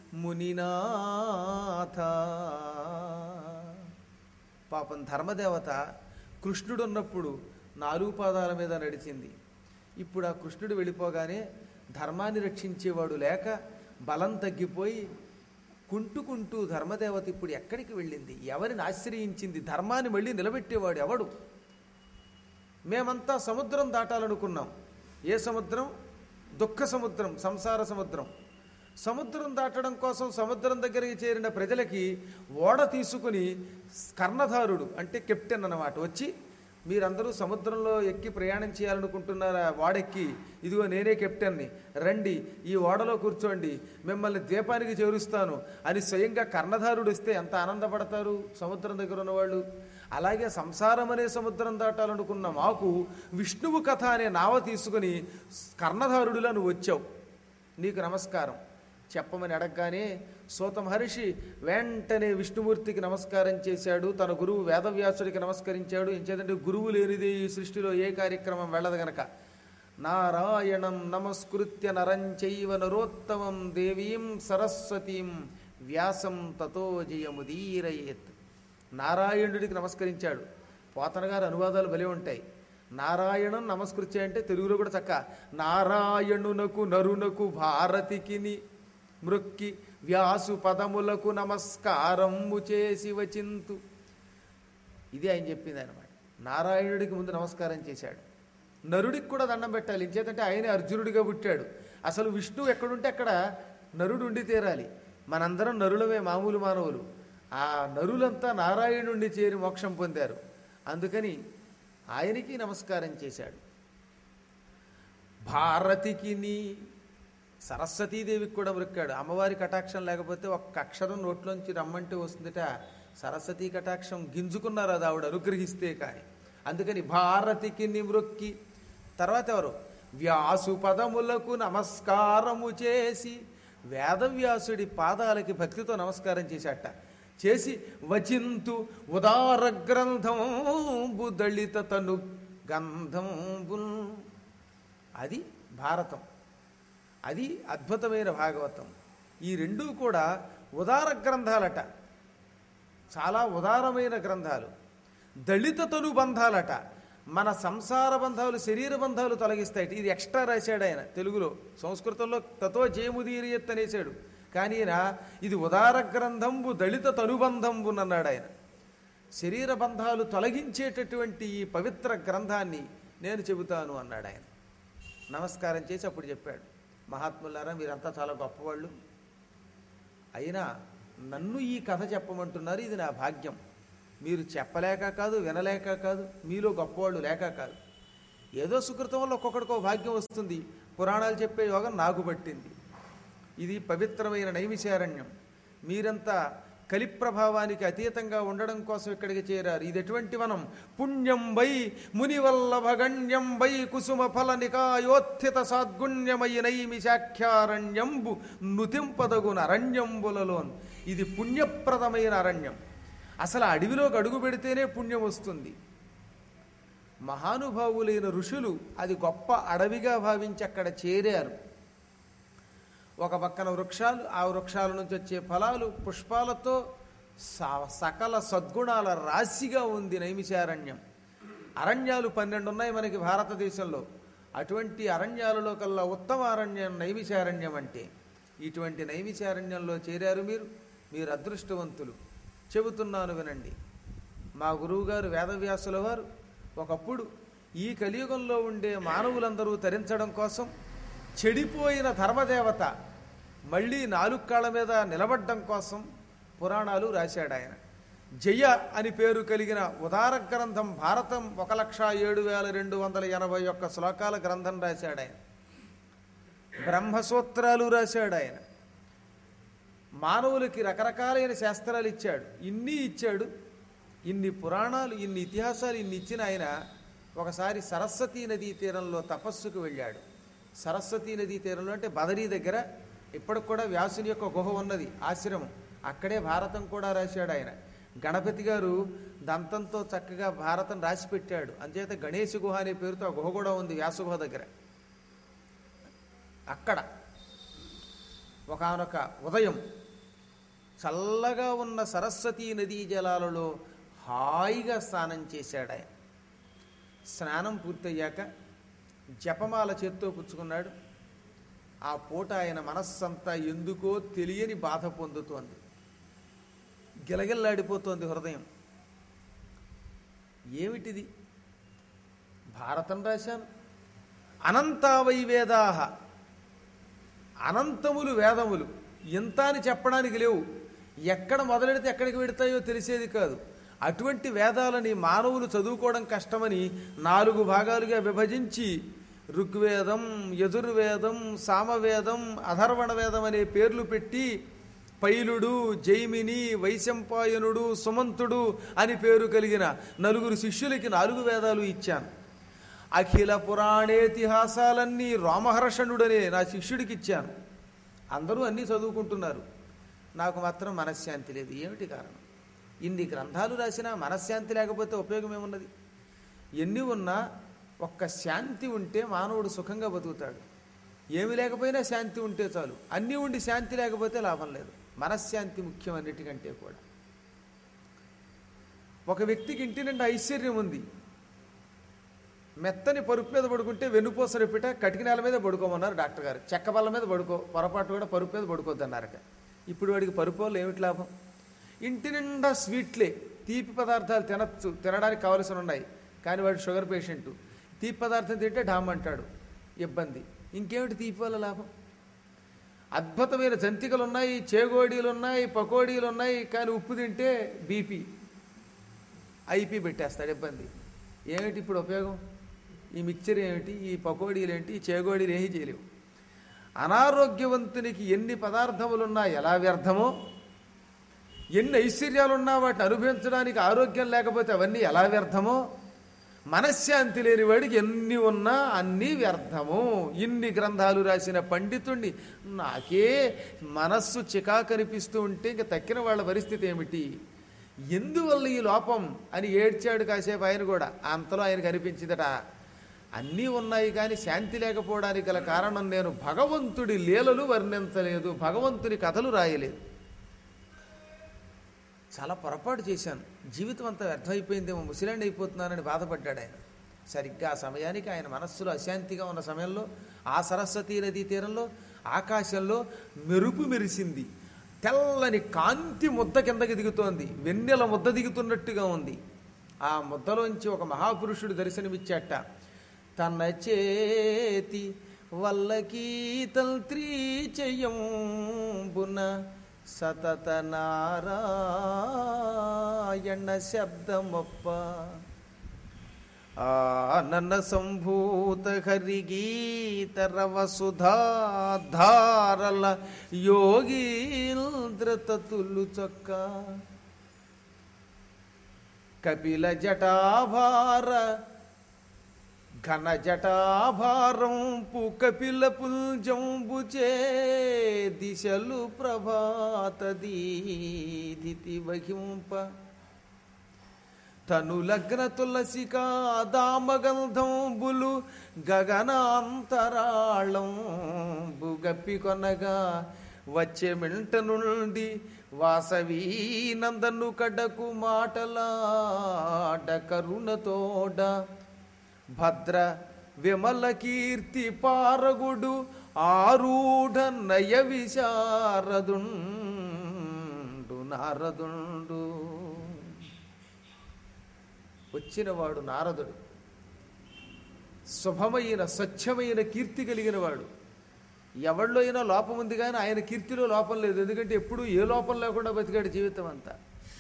మునినాథ పాపం ధర్మదేవత కృష్ణుడు ఉన్నప్పుడు నాలుగు పాదాల మీద నడిచింది ఇప్పుడు ఆ కృష్ణుడు వెళ్ళిపోగానే ధర్మాన్ని రక్షించేవాడు లేక బలం తగ్గిపోయి కుంటుకుంటూ ధర్మదేవత ఇప్పుడు ఎక్కడికి వెళ్ళింది ఎవరిని ఆశ్రయించింది ధర్మాన్ని మళ్ళీ నిలబెట్టేవాడు ఎవడు మేమంతా సముద్రం దాటాలనుకున్నాం ఏ సముద్రం దుఃఖ సముద్రం సంసార సముద్రం సముద్రం దాటడం కోసం సముద్రం దగ్గరికి చేరిన ప్రజలకి ఓడ తీసుకుని కర్ణధారుడు అంటే కెప్టెన్ అన్నమాట వచ్చి మీరందరూ సముద్రంలో ఎక్కి ప్రయాణం చేయాలనుకుంటున్నారా ఓడెక్కి ఇదిగో నేనే కెప్టెన్ని రండి ఈ ఓడలో కూర్చోండి మిమ్మల్ని ద్వీపానికి చేరుస్తాను అని స్వయంగా కర్ణధారుడు వస్తే ఎంత ఆనందపడతారు సముద్రం దగ్గర ఉన్నవాళ్ళు అలాగే సంసారం అనే సముద్రం దాటాలనుకున్న మాకు విష్ణువు కథ అనే నావ తీసుకుని కర్ణధారుడిలా నువ్వు వచ్చావు నీకు నమస్కారం చెప్పమని అడగగానే సూత మహర్షి వెంటనే విష్ణుమూర్తికి నమస్కారం చేశాడు తన గురువు వేదవ్యాసుడికి నమస్కరించాడు ఎంచేదంటే గురువు లేనిదే ఈ సృష్టిలో ఏ కార్యక్రమం వెళ్ళదు గనక నారాయణం నమస్కృత్య నరం చైవ నరోత్తమం దేవీం సరస్వతీం వ్యాసం తతో జయముదీరయేత్ నారాయణుడికి నమస్కరించాడు పోతన గారు అనువాదాలు భలే ఉంటాయి నారాయణం నమస్కృత్య అంటే తెలుగులో కూడా చక్క నారాయణునకు నరునకు భారతికిని మృక్కి వ్యాసు పదములకు నమస్కారము చేసి వచింతు ఇది ఆయన చెప్పింది అనమాట నారాయణుడికి ముందు నమస్కారం చేశాడు నరుడికి కూడా దండం పెట్టాలి ఇంచేతంటే ఆయనే అర్జునుడిగా పుట్టాడు అసలు విష్ణువు ఎక్కడుంటే అక్కడ నరుడు ఉండి తీరాలి మనందరం నరులమే మామూలు మానవులు ఆ నరులంతా నారాయణుణ్ణి చేరి మోక్షం పొందారు అందుకని ఆయనకి నమస్కారం చేశాడు భారతికి నీ సరస్వతీదేవికి కూడా మొక్కాడు అమ్మవారి కటాక్షం లేకపోతే ఒక్క అక్షరం నోట్లోంచి రమ్మంటే వస్తుందిట సరస్వతీ కటాక్షం గింజుకున్నారు అది ఆవిడ అనుగ్రహిస్తే కానీ అందుకని భారతికి నిమృక్కి తర్వాత ఎవరు వ్యాసు పదములకు నమస్కారము చేసి వేదవ్యాసుడి పాదాలకి భక్తితో నమస్కారం చేశాట చేసి వచింతు ఉదార గ్రంథంబు దళిత తను గంధంబుల్ అది భారతం అది అద్భుతమైన భాగవతం ఈ రెండూ కూడా ఉదార గ్రంథాలట చాలా ఉదారమైన గ్రంథాలు దళిత తను బంధాలట మన సంసార బంధాలు శరీర బంధాలు తొలగిస్తాయి ఇది ఎక్స్ట్రా రాశాడు ఆయన తెలుగులో సంస్కృతంలో తతో జయముదీరియత్ అనేసాడు కానీ ఈయన ఇది ఉదార గ్రంథంబు దళిత తనుబంధంబు అన్నాడు ఆయన శరీర బంధాలు తొలగించేటటువంటి ఈ పవిత్ర గ్రంథాన్ని నేను చెబుతాను అన్నాడు ఆయన నమస్కారం చేసి అప్పుడు చెప్పాడు మహాత్ములారా మీరంతా చాలా గొప్పవాళ్ళు అయినా నన్ను ఈ కథ చెప్పమంటున్నారు ఇది నా భాగ్యం మీరు చెప్పలేక కాదు వినలేక కాదు మీలో గొప్పవాళ్ళు లేక కాదు ఏదో సుకృతం వల్ల ఒక్కొక్కడికో భాగ్యం వస్తుంది పురాణాలు చెప్పే యోగం నాకు పట్టింది ఇది పవిత్రమైన నైమిశారణ్యం మీరంతా కలి ప్రభావానికి అతీతంగా ఉండడం కోసం ఇక్కడికి చేరారు ఇది ఎటువంటి వనం పుణ్యం వై మునివల్లభగణ్యం వై కుసుమ ఫల నికాయోత్థిత సాద్గుణ్యమై నైమిశాఖ్యారణ్యంబు నుతింపదగున అరణ్యంబులలోన్ ఇది పుణ్యప్రదమైన అరణ్యం అసలు ఆ అడవిలోకి అడుగు పెడితేనే పుణ్యం వస్తుంది మహానుభావులైన ఋషులు అది గొప్ప అడవిగా భావించి అక్కడ చేరారు ఒక పక్కన వృక్షాలు ఆ వృక్షాల నుంచి వచ్చే ఫలాలు పుష్పాలతో స- సకల సద్గుణాల రాశిగా ఉంది నైమిశారణ్యం అరణ్యాలు పన్నెండు ఉన్నాయి మనకి భారతదేశంలో అటువంటి అరణ్యాలలో కల్లా ఉత్తమ అరణ్యం నైమిశారణ్యం అంటే ఇటువంటి నైమిశారణ్యంలో చేరారు మీరు మీరు అదృష్టవంతులు చెబుతున్నాను వినండి మా గురువుగారు వేదవ్యాసుల వారు ఒకప్పుడు ఈ కలియుగంలో ఉండే మానవులందరూ తరించడం కోసం చెడిపోయిన ధర్మదేవత మళ్ళీ నాలుగు కాళ్ళ మీద నిలబడ్డం కోసం పురాణాలు రాశాడు ఆయన జయ అని పేరు కలిగిన ఉదార గ్రంథం భారతం ఒక లక్ష ఏడు వేల రెండు వందల ఎనభై ఒక్క శ్లోకాల గ్రంథం రాశాడు ఆయన బ్రహ్మసూత్రాలు రాశాడు ఆయన మానవులకి రకరకాలైన శాస్త్రాలు ఇచ్చాడు ఇన్ని ఇచ్చాడు ఇన్ని పురాణాలు ఇన్ని ఇతిహాసాలు ఇన్ని ఇచ్చిన ఆయన ఒకసారి సరస్వతీ నదీ తీరంలో తపస్సుకు వెళ్ళాడు సరస్వతీ నదీ తీరంలో అంటే బదరీ దగ్గర ఇప్పటికి కూడా వ్యాసుని యొక్క గుహ ఉన్నది ఆశ్రమం అక్కడే భారతం కూడా రాశాడు ఆయన గణపతి గారు దంతంతో చక్కగా భారతం రాసి పెట్టాడు అంచేత గణేష్ గుహ అనే పేరుతో ఆ గుహ కూడా ఉంది వ్యాస గుహ దగ్గర అక్కడ ఒకానొక ఉదయం చల్లగా ఉన్న సరస్వతీ నదీ జలాలలో హాయిగా స్నానం చేశాడు ఆయన స్నానం పూర్తయ్యాక జపమాల చేత్తో పుచ్చుకున్నాడు ఆ పూట ఆయన మనస్సంతా ఎందుకో తెలియని బాధ పొందుతోంది గిలగిల్లాడిపోతోంది హృదయం ఏమిటిది భారతం రాశాను అనంతావై వేదాహ అనంతములు వేదములు ఎంత అని చెప్పడానికి లేవు ఎక్కడ మొదలెడితే ఎక్కడికి పెడతాయో తెలిసేది కాదు అటువంటి వేదాలని మానవులు చదువుకోవడం కష్టమని నాలుగు భాగాలుగా విభజించి ఋగ్వేదం యజుర్వేదం సామవేదం అధర్వణ వేదం అనే పేర్లు పెట్టి పైలుడు జైమిని వైశంపాయనుడు సుమంతుడు అని పేరు కలిగిన నలుగురు శిష్యులకి నాలుగు వేదాలు ఇచ్చాను అఖిల పురాణేతిహాసాలన్నీ రామహర్షణుడనే నా శిష్యుడికి ఇచ్చాను అందరూ అన్నీ చదువుకుంటున్నారు నాకు మాత్రం మనశ్శాంతి లేదు ఏమిటి కారణం ఇన్ని గ్రంథాలు రాసినా మనశ్శాంతి లేకపోతే ఉపయోగం ఏమున్నది ఎన్ని ఉన్నా ఒక్క శాంతి ఉంటే మానవుడు సుఖంగా బతుకుతాడు ఏమి లేకపోయినా శాంతి ఉంటే చాలు అన్నీ ఉండి శాంతి లేకపోతే లాభం లేదు మనశ్శాంతి ముఖ్యం అన్నిటికంటే కూడా ఒక వ్యక్తికి ఇంటి నిండా ఐశ్వర్యం ఉంది మెత్తని పరుపు మీద పడుకుంటే వెన్నుపూస రెప్పిట కటిక నేల మీద పడుకోమన్నారు డాక్టర్ గారు చెక్క బల్ల మీద పడుకో పొరపాటు కూడా పరుపు మీద పడుకోవద్దన్నారట ఇప్పుడు వాడికి పరుపు వల్ల ఏమిటి లాభం ఇంటి నిండా స్వీట్లే తీపి పదార్థాలు తినచ్చు తినడానికి కావలసి ఉన్నాయి కానీ వాడు షుగర్ పేషెంట్ తీపి పదార్థం తింటే డామ్ అంటాడు ఇబ్బంది ఇంకేమిటి తీపి వల్ల లాభం అద్భుతమైన జంతికలు ఉన్నాయి చేగోడీలు ఉన్నాయి పకోడీలు ఉన్నాయి కానీ ఉప్పు తింటే బీపీ ఐపీ పెట్టేస్తాడు ఇబ్బంది ఏమిటి ఇప్పుడు ఉపయోగం ఈ మిక్చర్ ఏమిటి ఈ పకోడీలు ఏంటి ఈ చేగోడీలు ఏమీ చేయలేవు అనారోగ్యవంతునికి ఎన్ని పదార్థములున్నా ఎలా వ్యర్థమో ఎన్ని ఐశ్వర్యాలున్నా వాటిని అనుభవించడానికి ఆరోగ్యం లేకపోతే అవన్నీ ఎలా వ్యర్థమో మనశ్శాంతి లేని వాడికి ఎన్ని ఉన్నా అన్నీ వ్యర్థము ఇన్ని గ్రంథాలు రాసిన పండితుణ్ణి నాకే మనస్సు చికాకనిపిస్తూ ఉంటే ఇంక తక్కిన వాళ్ళ పరిస్థితి ఏమిటి ఎందువల్ల ఈ లోపం అని ఏడ్చాడు కాసేపు ఆయన కూడా అంతలో ఆయనకు అనిపించిందట అన్నీ ఉన్నాయి కానీ శాంతి లేకపోవడానికి గల కారణం నేను భగవంతుడి లీలలు వర్ణించలేదు భగవంతుని కథలు రాయలేదు చాలా పొరపాటు చేశాను జీవితం అంతా వ్యర్థమైపోయిందేమో ముసిలాండి అయిపోతున్నానని బాధపడ్డాడు ఆయన సరిగ్గా ఆ సమయానికి ఆయన మనస్సులో అశాంతిగా ఉన్న సమయంలో ఆ సరస్వతీ నదీ తీరంలో ఆకాశంలో మెరుపు మెరిసింది తెల్లని కాంతి ముద్ద కిందకి దిగుతోంది వెన్నెల ముద్ద దిగుతున్నట్టుగా ఉంది ఆ ముద్దలోంచి ఒక మహాపురుషుడు దర్శనమిచ్చాట తన చేతి వల్లకీ తంత్రీ చెయ్యంబున సతత నారాయణ శబ్దమొప్ప ఆనన సంభూత హరిగీత రవ సుధాధారల యోగీంద్ర తతులు చొక్క కపిల జటాభార ఘన జటాభారంపు కపిల పుంజంబుచే దిశలు ప్రభాత దీదితి వహింప తను లగ్న తులసికా దామగంధంబులు గగనాంతరాళం బుగప్పి కొనగా వచ్చే మింట నుండి వాసవీ నందను కడకు మాటలాడ కరుణతోడ భద్ర విమల కీర్తి పారగుడు ఆరూఢ నయ విశారదుండు నారదుండు వచ్చినవాడు నారదుడు శుభమైన స్వచ్ఛమైన కీర్తి కలిగిన వాడు ఎవళ్ళో అయినా లోపం ఉంది కానీ ఆయన కీర్తిలో లోపం లేదు ఎందుకంటే ఎప్పుడూ ఏ లోపం లేకుండా బతికాడు జీవితం అంతా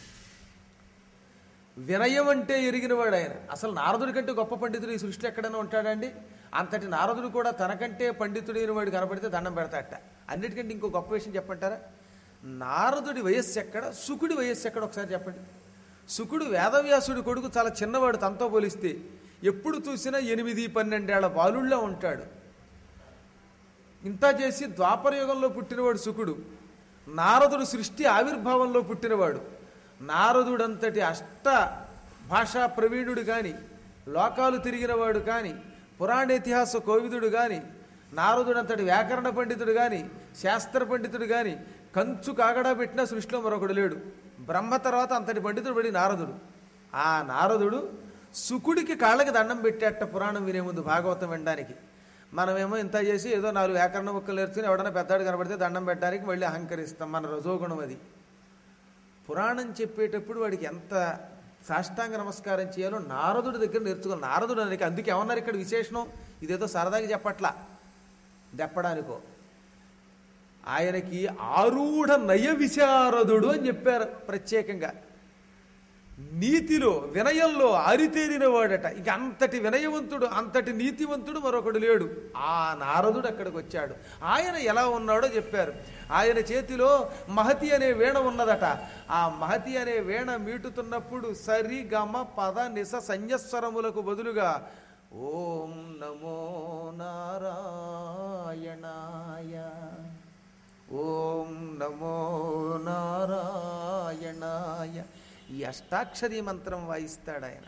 వినయం అంటే ఎరిగినవాడు ఆయన అసలు నారదుడి కంటే గొప్ప పండితుడు ఈ సృష్టి ఎక్కడైనా ఉంటాడండి అంతటి నారదుడు కూడా తనకంటే పండితుడైన వాడు కనపడితే దండం పెడతాట అన్నిటికంటే ఇంకో గొప్ప విషయం చెప్పంటారా నారదుడి వయస్సు ఎక్కడ సుకుడి వయస్సు ఎక్కడ ఒకసారి చెప్పండి సుకుడు వేదవ్యాసుడి కొడుకు చాలా చిన్నవాడు తనతో పోలిస్తే ఎప్పుడు చూసినా ఎనిమిది పన్నెండేళ్ల బాలుళ్ళ ఉంటాడు ఇంత చేసి ద్వాపర యుగంలో పుట్టినవాడు సుకుడు నారదుడు సృష్టి ఆవిర్భావంలో పుట్టినవాడు నారదుడంతటి అష్ట భాషా ప్రవీణుడు కానీ లోకాలు తిరిగినవాడు కానీ పురాణ ఇతిహాస కోవిదుడు కానీ నారదుడంతటి వ్యాకరణ పండితుడు కానీ శాస్త్ర పండితుడు కానీ కంచు కాగడా పెట్టిన సృష్టిలో మరొకడు లేడు బ్రహ్మ తర్వాత అంతటి పండితుడు పడి నారదుడు ఆ నారదుడు సుకుడికి కాళ్ళకి దండం పెట్టేట పురాణం వినే ముందు భాగవతం వినడానికి మనమేమో ఇంత చేసి ఏదో నాలుగు వ్యాకరణ ముక్కలు నేర్చుకుని ఎవడన్నా పెద్దాడు కనబడితే దండం పెట్టడానికి మళ్ళీ అహంకరిస్తాం మన రజోగుణం అది పురాణం చెప్పేటప్పుడు వాడికి ఎంత సాష్టాంగ నమస్కారం చేయాలో నారదుడి దగ్గర నేర్చుకోవాలి నారదుడు అనేది అందుకే ఏమన్నారు ఇక్కడ విశేషణం ఇదేదో సరదాగా చెప్పట్లా దెప్పడానికో ఆయనకి ఆరూఢ నయ విశారదుడు అని చెప్పారు ప్రత్యేకంగా నీతిలో వినయంలో ఆరితేరిన వాడట ఇక అంతటి వినయవంతుడు అంతటి నీతివంతుడు మరొకడు లేడు ఆ నారదుడు అక్కడికి వచ్చాడు ఆయన ఎలా ఉన్నాడో చెప్పారు ఆయన చేతిలో మహతి అనే వీణ ఉన్నదట ఆ మహతి అనే వీణ మీటుతున్నప్పుడు సరి గమ పద నిస సంయస్వరములకు బదులుగా ఓం నమో నారాయణాయ ఓం నమో నారాయణాయ ఈ అష్టాక్షరీ మంత్రం వాయిస్తాడు ఆయన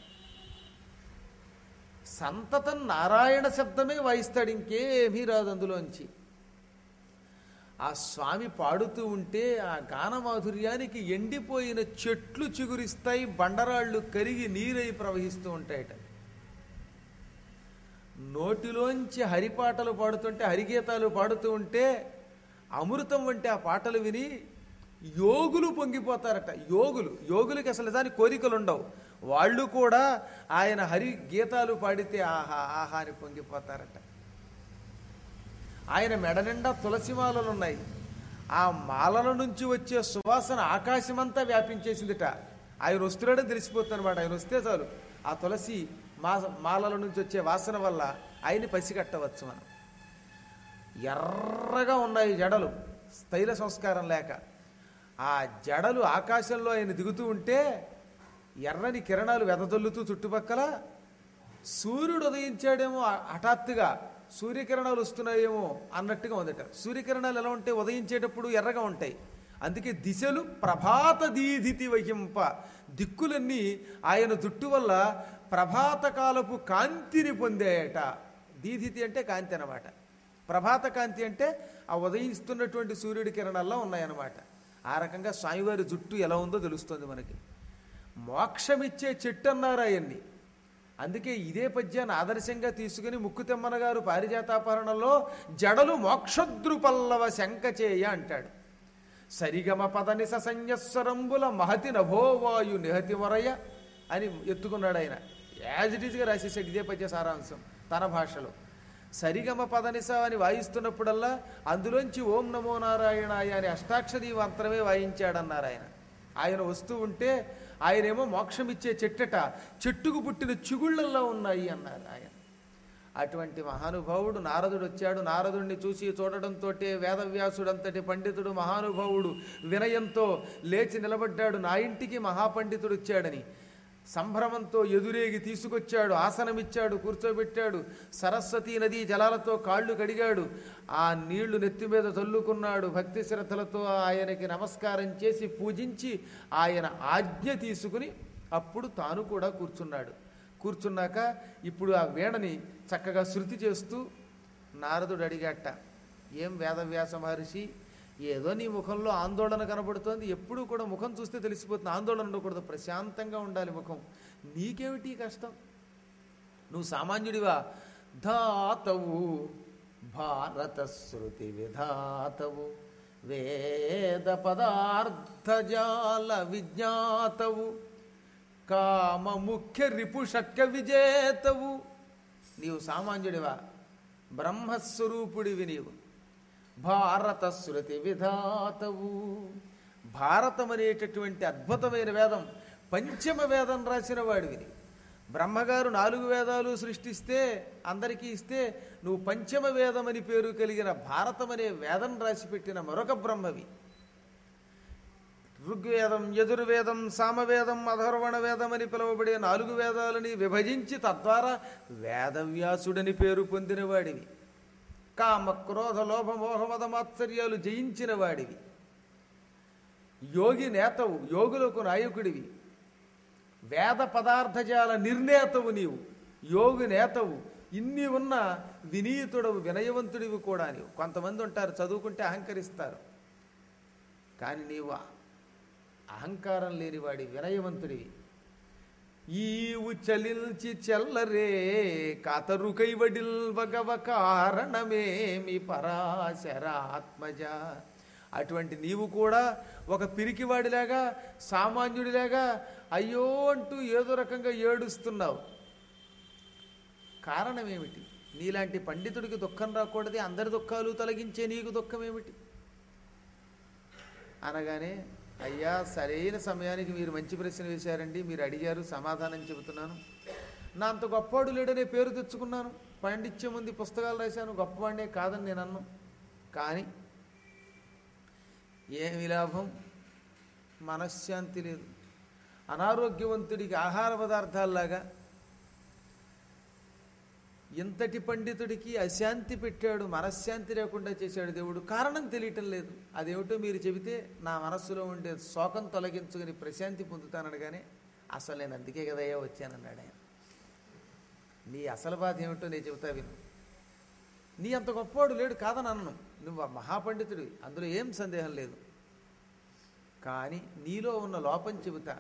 సంతతం నారాయణ శబ్దమే వాయిస్తాడు ఇంకేమీ రాదు అందులోంచి ఆ స్వామి పాడుతూ ఉంటే ఆ గానమాధుర్యానికి ఎండిపోయిన చెట్లు చిగురిస్తాయి బండరాళ్ళు కరిగి నీరై ప్రవహిస్తూ ఉంటాయట నోటిలోంచి హరిపాటలు పాడుతుంటే హరిగీతాలు పాడుతూ ఉంటే అమృతం వంటి ఆ పాటలు విని యోగులు పొంగిపోతారట యోగులు యోగులకి అసలు దాని కోరికలు ఉండవు వాళ్ళు కూడా ఆయన హరి గీతాలు పాడితే ఆహా ఆహా అని పొంగిపోతారట ఆయన మెడ నిండా తులసి మాలలు ఉన్నాయి ఆ మాలల నుంచి వచ్చే సువాసన ఆకాశమంతా వ్యాపించేసిందిట ఆయన వస్తున్నాడని తెలిసిపోతుందన్నమాట ఆయన వస్తే చాలు ఆ తులసి మా మాలల నుంచి వచ్చే వాసన వల్ల ఆయన్ని పసిగట్టవచ్చు మనం ఎర్రగా ఉన్నాయి జడలు స్థైల సంస్కారం లేక ఆ జడలు ఆకాశంలో ఆయన దిగుతూ ఉంటే ఎర్రని కిరణాలు వెదజల్లుతూ చుట్టుపక్కల సూర్యుడు ఉదయించాడేమో హ- హఠాత్తుగా సూర్యకిరణాలు వస్తున్నాయేమో అన్నట్టుగా ఉందట సూర్యకిరణాలు ఎలా ఉంటాయి ఉదయించేటప్పుడు ఎర్రగా ఉంటాయి అందుకే దిశలు ప్రభాత దీధితి వహింప దిక్కులన్నీ ఆయన జుట్టు వల్ల ప్రభాత కాలపు కాంతిని పొందాయట దీధితి అంటే కాంతి అన్నమాట ప్రభాత కాంతి అంటే ఆ ఉదయిస్తున్నటువంటి సూర్యుడి కిరణాల్లో ఉన్నాయన్నమాట ఆ రకంగా స్వామివారి జుట్టు ఎలా ఉందో తెలుస్తుంది మనకి మోక్షమిచ్చే చెట్టు అన్నారు ఆయన్ని అందుకే ఇదే పద్యాన్ని ఆదర్శంగా తీసుకుని ముక్కుతెమ్మన గారు పారిజాతాపహరణలో జడలు మోక్షద్రుపల్లవ శంకచేయ అంటాడు సరిగమ పదనిస సంయస్వరంబుల మహతి నభోవాయు నిహతి వరయ అని ఎత్తుకున్నాడు ఆయన యాజ్ ఇట్ ఈజ్గా రాసేసాడు ఇదే పద్య సారాంశం తన భాషలో సరిగమ పదనిస అని వాయిస్తున్నప్పుడల్లా అందులోంచి ఓం నమో నారాయణాయ అని అష్టాక్షరీ మంత్రమే వాయించాడన్నారు ఆయన ఆయన వస్తూ ఉంటే ఆయనేమో మోక్షం ఇచ్చే చెట్టట చెట్టుకు పుట్టిన చిగుళ్ళల్లో ఉన్నాయి అన్నారు ఆయన అటువంటి మహానుభావుడు నారదుడు వచ్చాడు నారదుడిని చూసి చూడడంతో వేదవ్యాసుడంతటి పండితుడు మహానుభావుడు వినయంతో లేచి నిలబడ్డాడు నా ఇంటికి మహాపండితుడు వచ్చాడని సంభ్రమంతో ఎదురేగి తీసుకొచ్చాడు ఆసనమిచ్చాడు కూర్చోబెట్టాడు సరస్వతీ నదీ జలాలతో కాళ్ళు కడిగాడు ఆ నీళ్లు నెత్తి మీద చల్లుకున్నాడు భక్తి శ్రద్ధలతో ఆయనకి నమస్కారం చేసి పూజించి ఆయన ఆజ్ఞ తీసుకుని అప్పుడు తాను కూడా కూర్చున్నాడు కూర్చున్నాక ఇప్పుడు ఆ వీణని చక్కగా శృతి చేస్తూ నారదుడు అడిగాట ఏం వేదవ్యాస మహర్షి ఏదో నీ ముఖంలో ఆందోళన కనబడుతోంది ఎప్పుడూ కూడా ముఖం చూస్తే తెలిసిపోతుంది ఆందోళన ఉండకూడదు ప్రశాంతంగా ఉండాలి ముఖం నీకేమిటి కష్టం నువ్వు సామాన్యుడివా ధాతవు భారత శృతి విధాతవు వేద పదార్థజాల విజ్ఞాతవు కామ ముఖ్య రిపు షట్క విజేతవు నీవు సామాన్యుడివా బ్రహ్మస్వరూపుడివి నీవు భారత శృతి విధాతవు భారతం అనేటటువంటి అద్భుతమైన వేదం పంచమ వేదం రాసిన వాడివి నీవు. బ్రహ్మగారు నాలుగు వేదాలు సృష్టిస్తే అందరికీ ఇస్తే నువ్వు పంచమ వేదం అని పేరు కలిగిన భారతం అనే వేదం రాసిపెట్టిన మరొక బ్రహ్మవి ఋగ్వేదం యజుర్వేదం సామవేదం అధర్వణ వేదం అని పిలువబడే నాలుగు వేదాలని విభజించి తద్వారా వేదవ్యాసుడని పేరు పొందినవాడివి కామ క్రోధ లోభ మోహమద మాత్సర్యాలు జయించిన వాడివి యోగి నేతవు యోగులకు నాయకుడివి వేద పదార్థజాల నిర్ణేతవు నీవు యోగి నేతవు ఇన్ని ఉన్న వినీతుడవు వినయవంతుడివి కూడా నీవు కొంతమంది ఉంటారు చదువుకుంటే అహంకరిస్తారు కానీ నీవు అహంకారం లేనివాడి వినయవంతుడివి ఈవు చలిల్చి చెల్లరే కాతరు కైవడిల్ వగవ కారణమేమి పరాశరాత్మజ అటువంటి నీవు కూడా ఒక పిరికివాడిలాగా సామాన్యుడిలాగా అయ్యో అంటూ ఏదో రకంగా ఏడుస్తున్నావు కారణం ఏమిటి నీలాంటి పండితుడికి దుఃఖం రాకూడదు అందరి దుఃఖాలు తొలగించే నీకు దుఃఖం ఏమిటి అనగానే అయ్యా సరైన సమయానికి మీరు మంచి ప్రశ్న వేశారండి మీరు అడిగారు సమాధానం చెబుతున్నాను నా అంత గొప్పవాడు లేడనే పేరు తెచ్చుకున్నాను పాండిత్యం ఉంది పుస్తకాలు రాశాను గొప్పవాడినే కాదని నేను అన్నాను కానీ ఏమి లాభం మనశ్శాంతి లేదు అనారోగ్యవంతుడికి ఆహార పదార్థాల్లాగా ఇంతటి పండితుడికి అశాంతి పెట్టాడు మనశ్శాంతి లేకుండా చేశాడు దేవుడు కారణం తెలియటం లేదు అదేమిటో మీరు చెబితే నా మనస్సులో ఉండే శోకం తొలగించుకుని ప్రశాంతి పొందుతాననగానే అసలు నేను అందుకే కదయ్యా వచ్చానన్నాడు ఆయన నీ అసలు బాధ ఏమిటో నేను చెబుతా విను నీ అంత గొప్పవాడు లేడు కాదని అన్నను నువ్వు ఆ మహాపండితుడివి అందులో ఏం సందేహం లేదు కానీ నీలో ఉన్న లోపం చెబుతా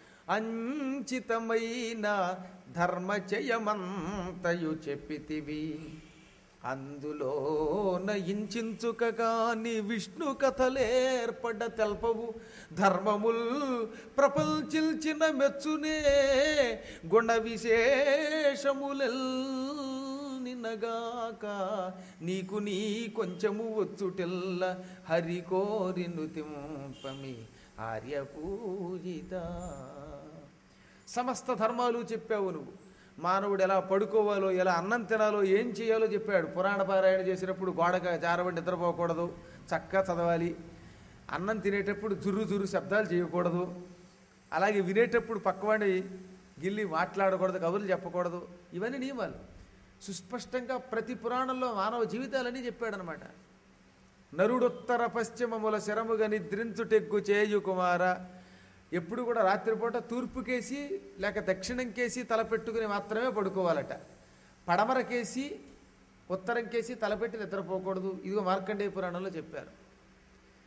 అంచితమైన ధర్మచయమంతయు చెప్పితివి అందులో నయించుక కాని విష్ణు కథలేర్పడ్డ తెల్పవు ధర్మముల్ ప్రపంచిల్చిన మెచ్చునే గుణ విశేషములెల్ నిన్నగాక నీకు నీ కొంచెము వచ్చుటెల్ల హరి కోరిను తింపమి ఆర్య పూజిత సమస్త ధర్మాలు చెప్పావు నువ్వు మానవుడు ఎలా పడుకోవాలో ఎలా అన్నం తినాలో ఏం చేయాలో చెప్పాడు పురాణ పారాయణ చేసినప్పుడు గోడక జారబడి నిద్రపోకూడదు చక్కగా చదవాలి అన్నం తినేటప్పుడు జుర్రు జుర్రు శబ్దాలు చేయకూడదు అలాగే వినేటప్పుడు పక్కవాడి గిల్లి మాట్లాడకూడదు కబుర్లు చెప్పకూడదు ఇవన్నీ నియమాలు సుస్పష్టంగా ప్రతి పురాణంలో మానవ జీవితాలని చెప్పాడనమాట నరుడొత్తర పశ్చిమముల శరముగా నిద్రించుటెగ్గు చేయు కుమార ఎప్పుడు కూడా రాత్రిపూట తూర్పుకేసి లేక దక్షిణం కేసి తల పెట్టుకుని మాత్రమే పడుకోవాలట పడమర కేసి ఉత్తరం కేసి తలపెట్టి నిద్రపోకూడదు ఇదిగో మార్కండేయ పురాణంలో చెప్పారు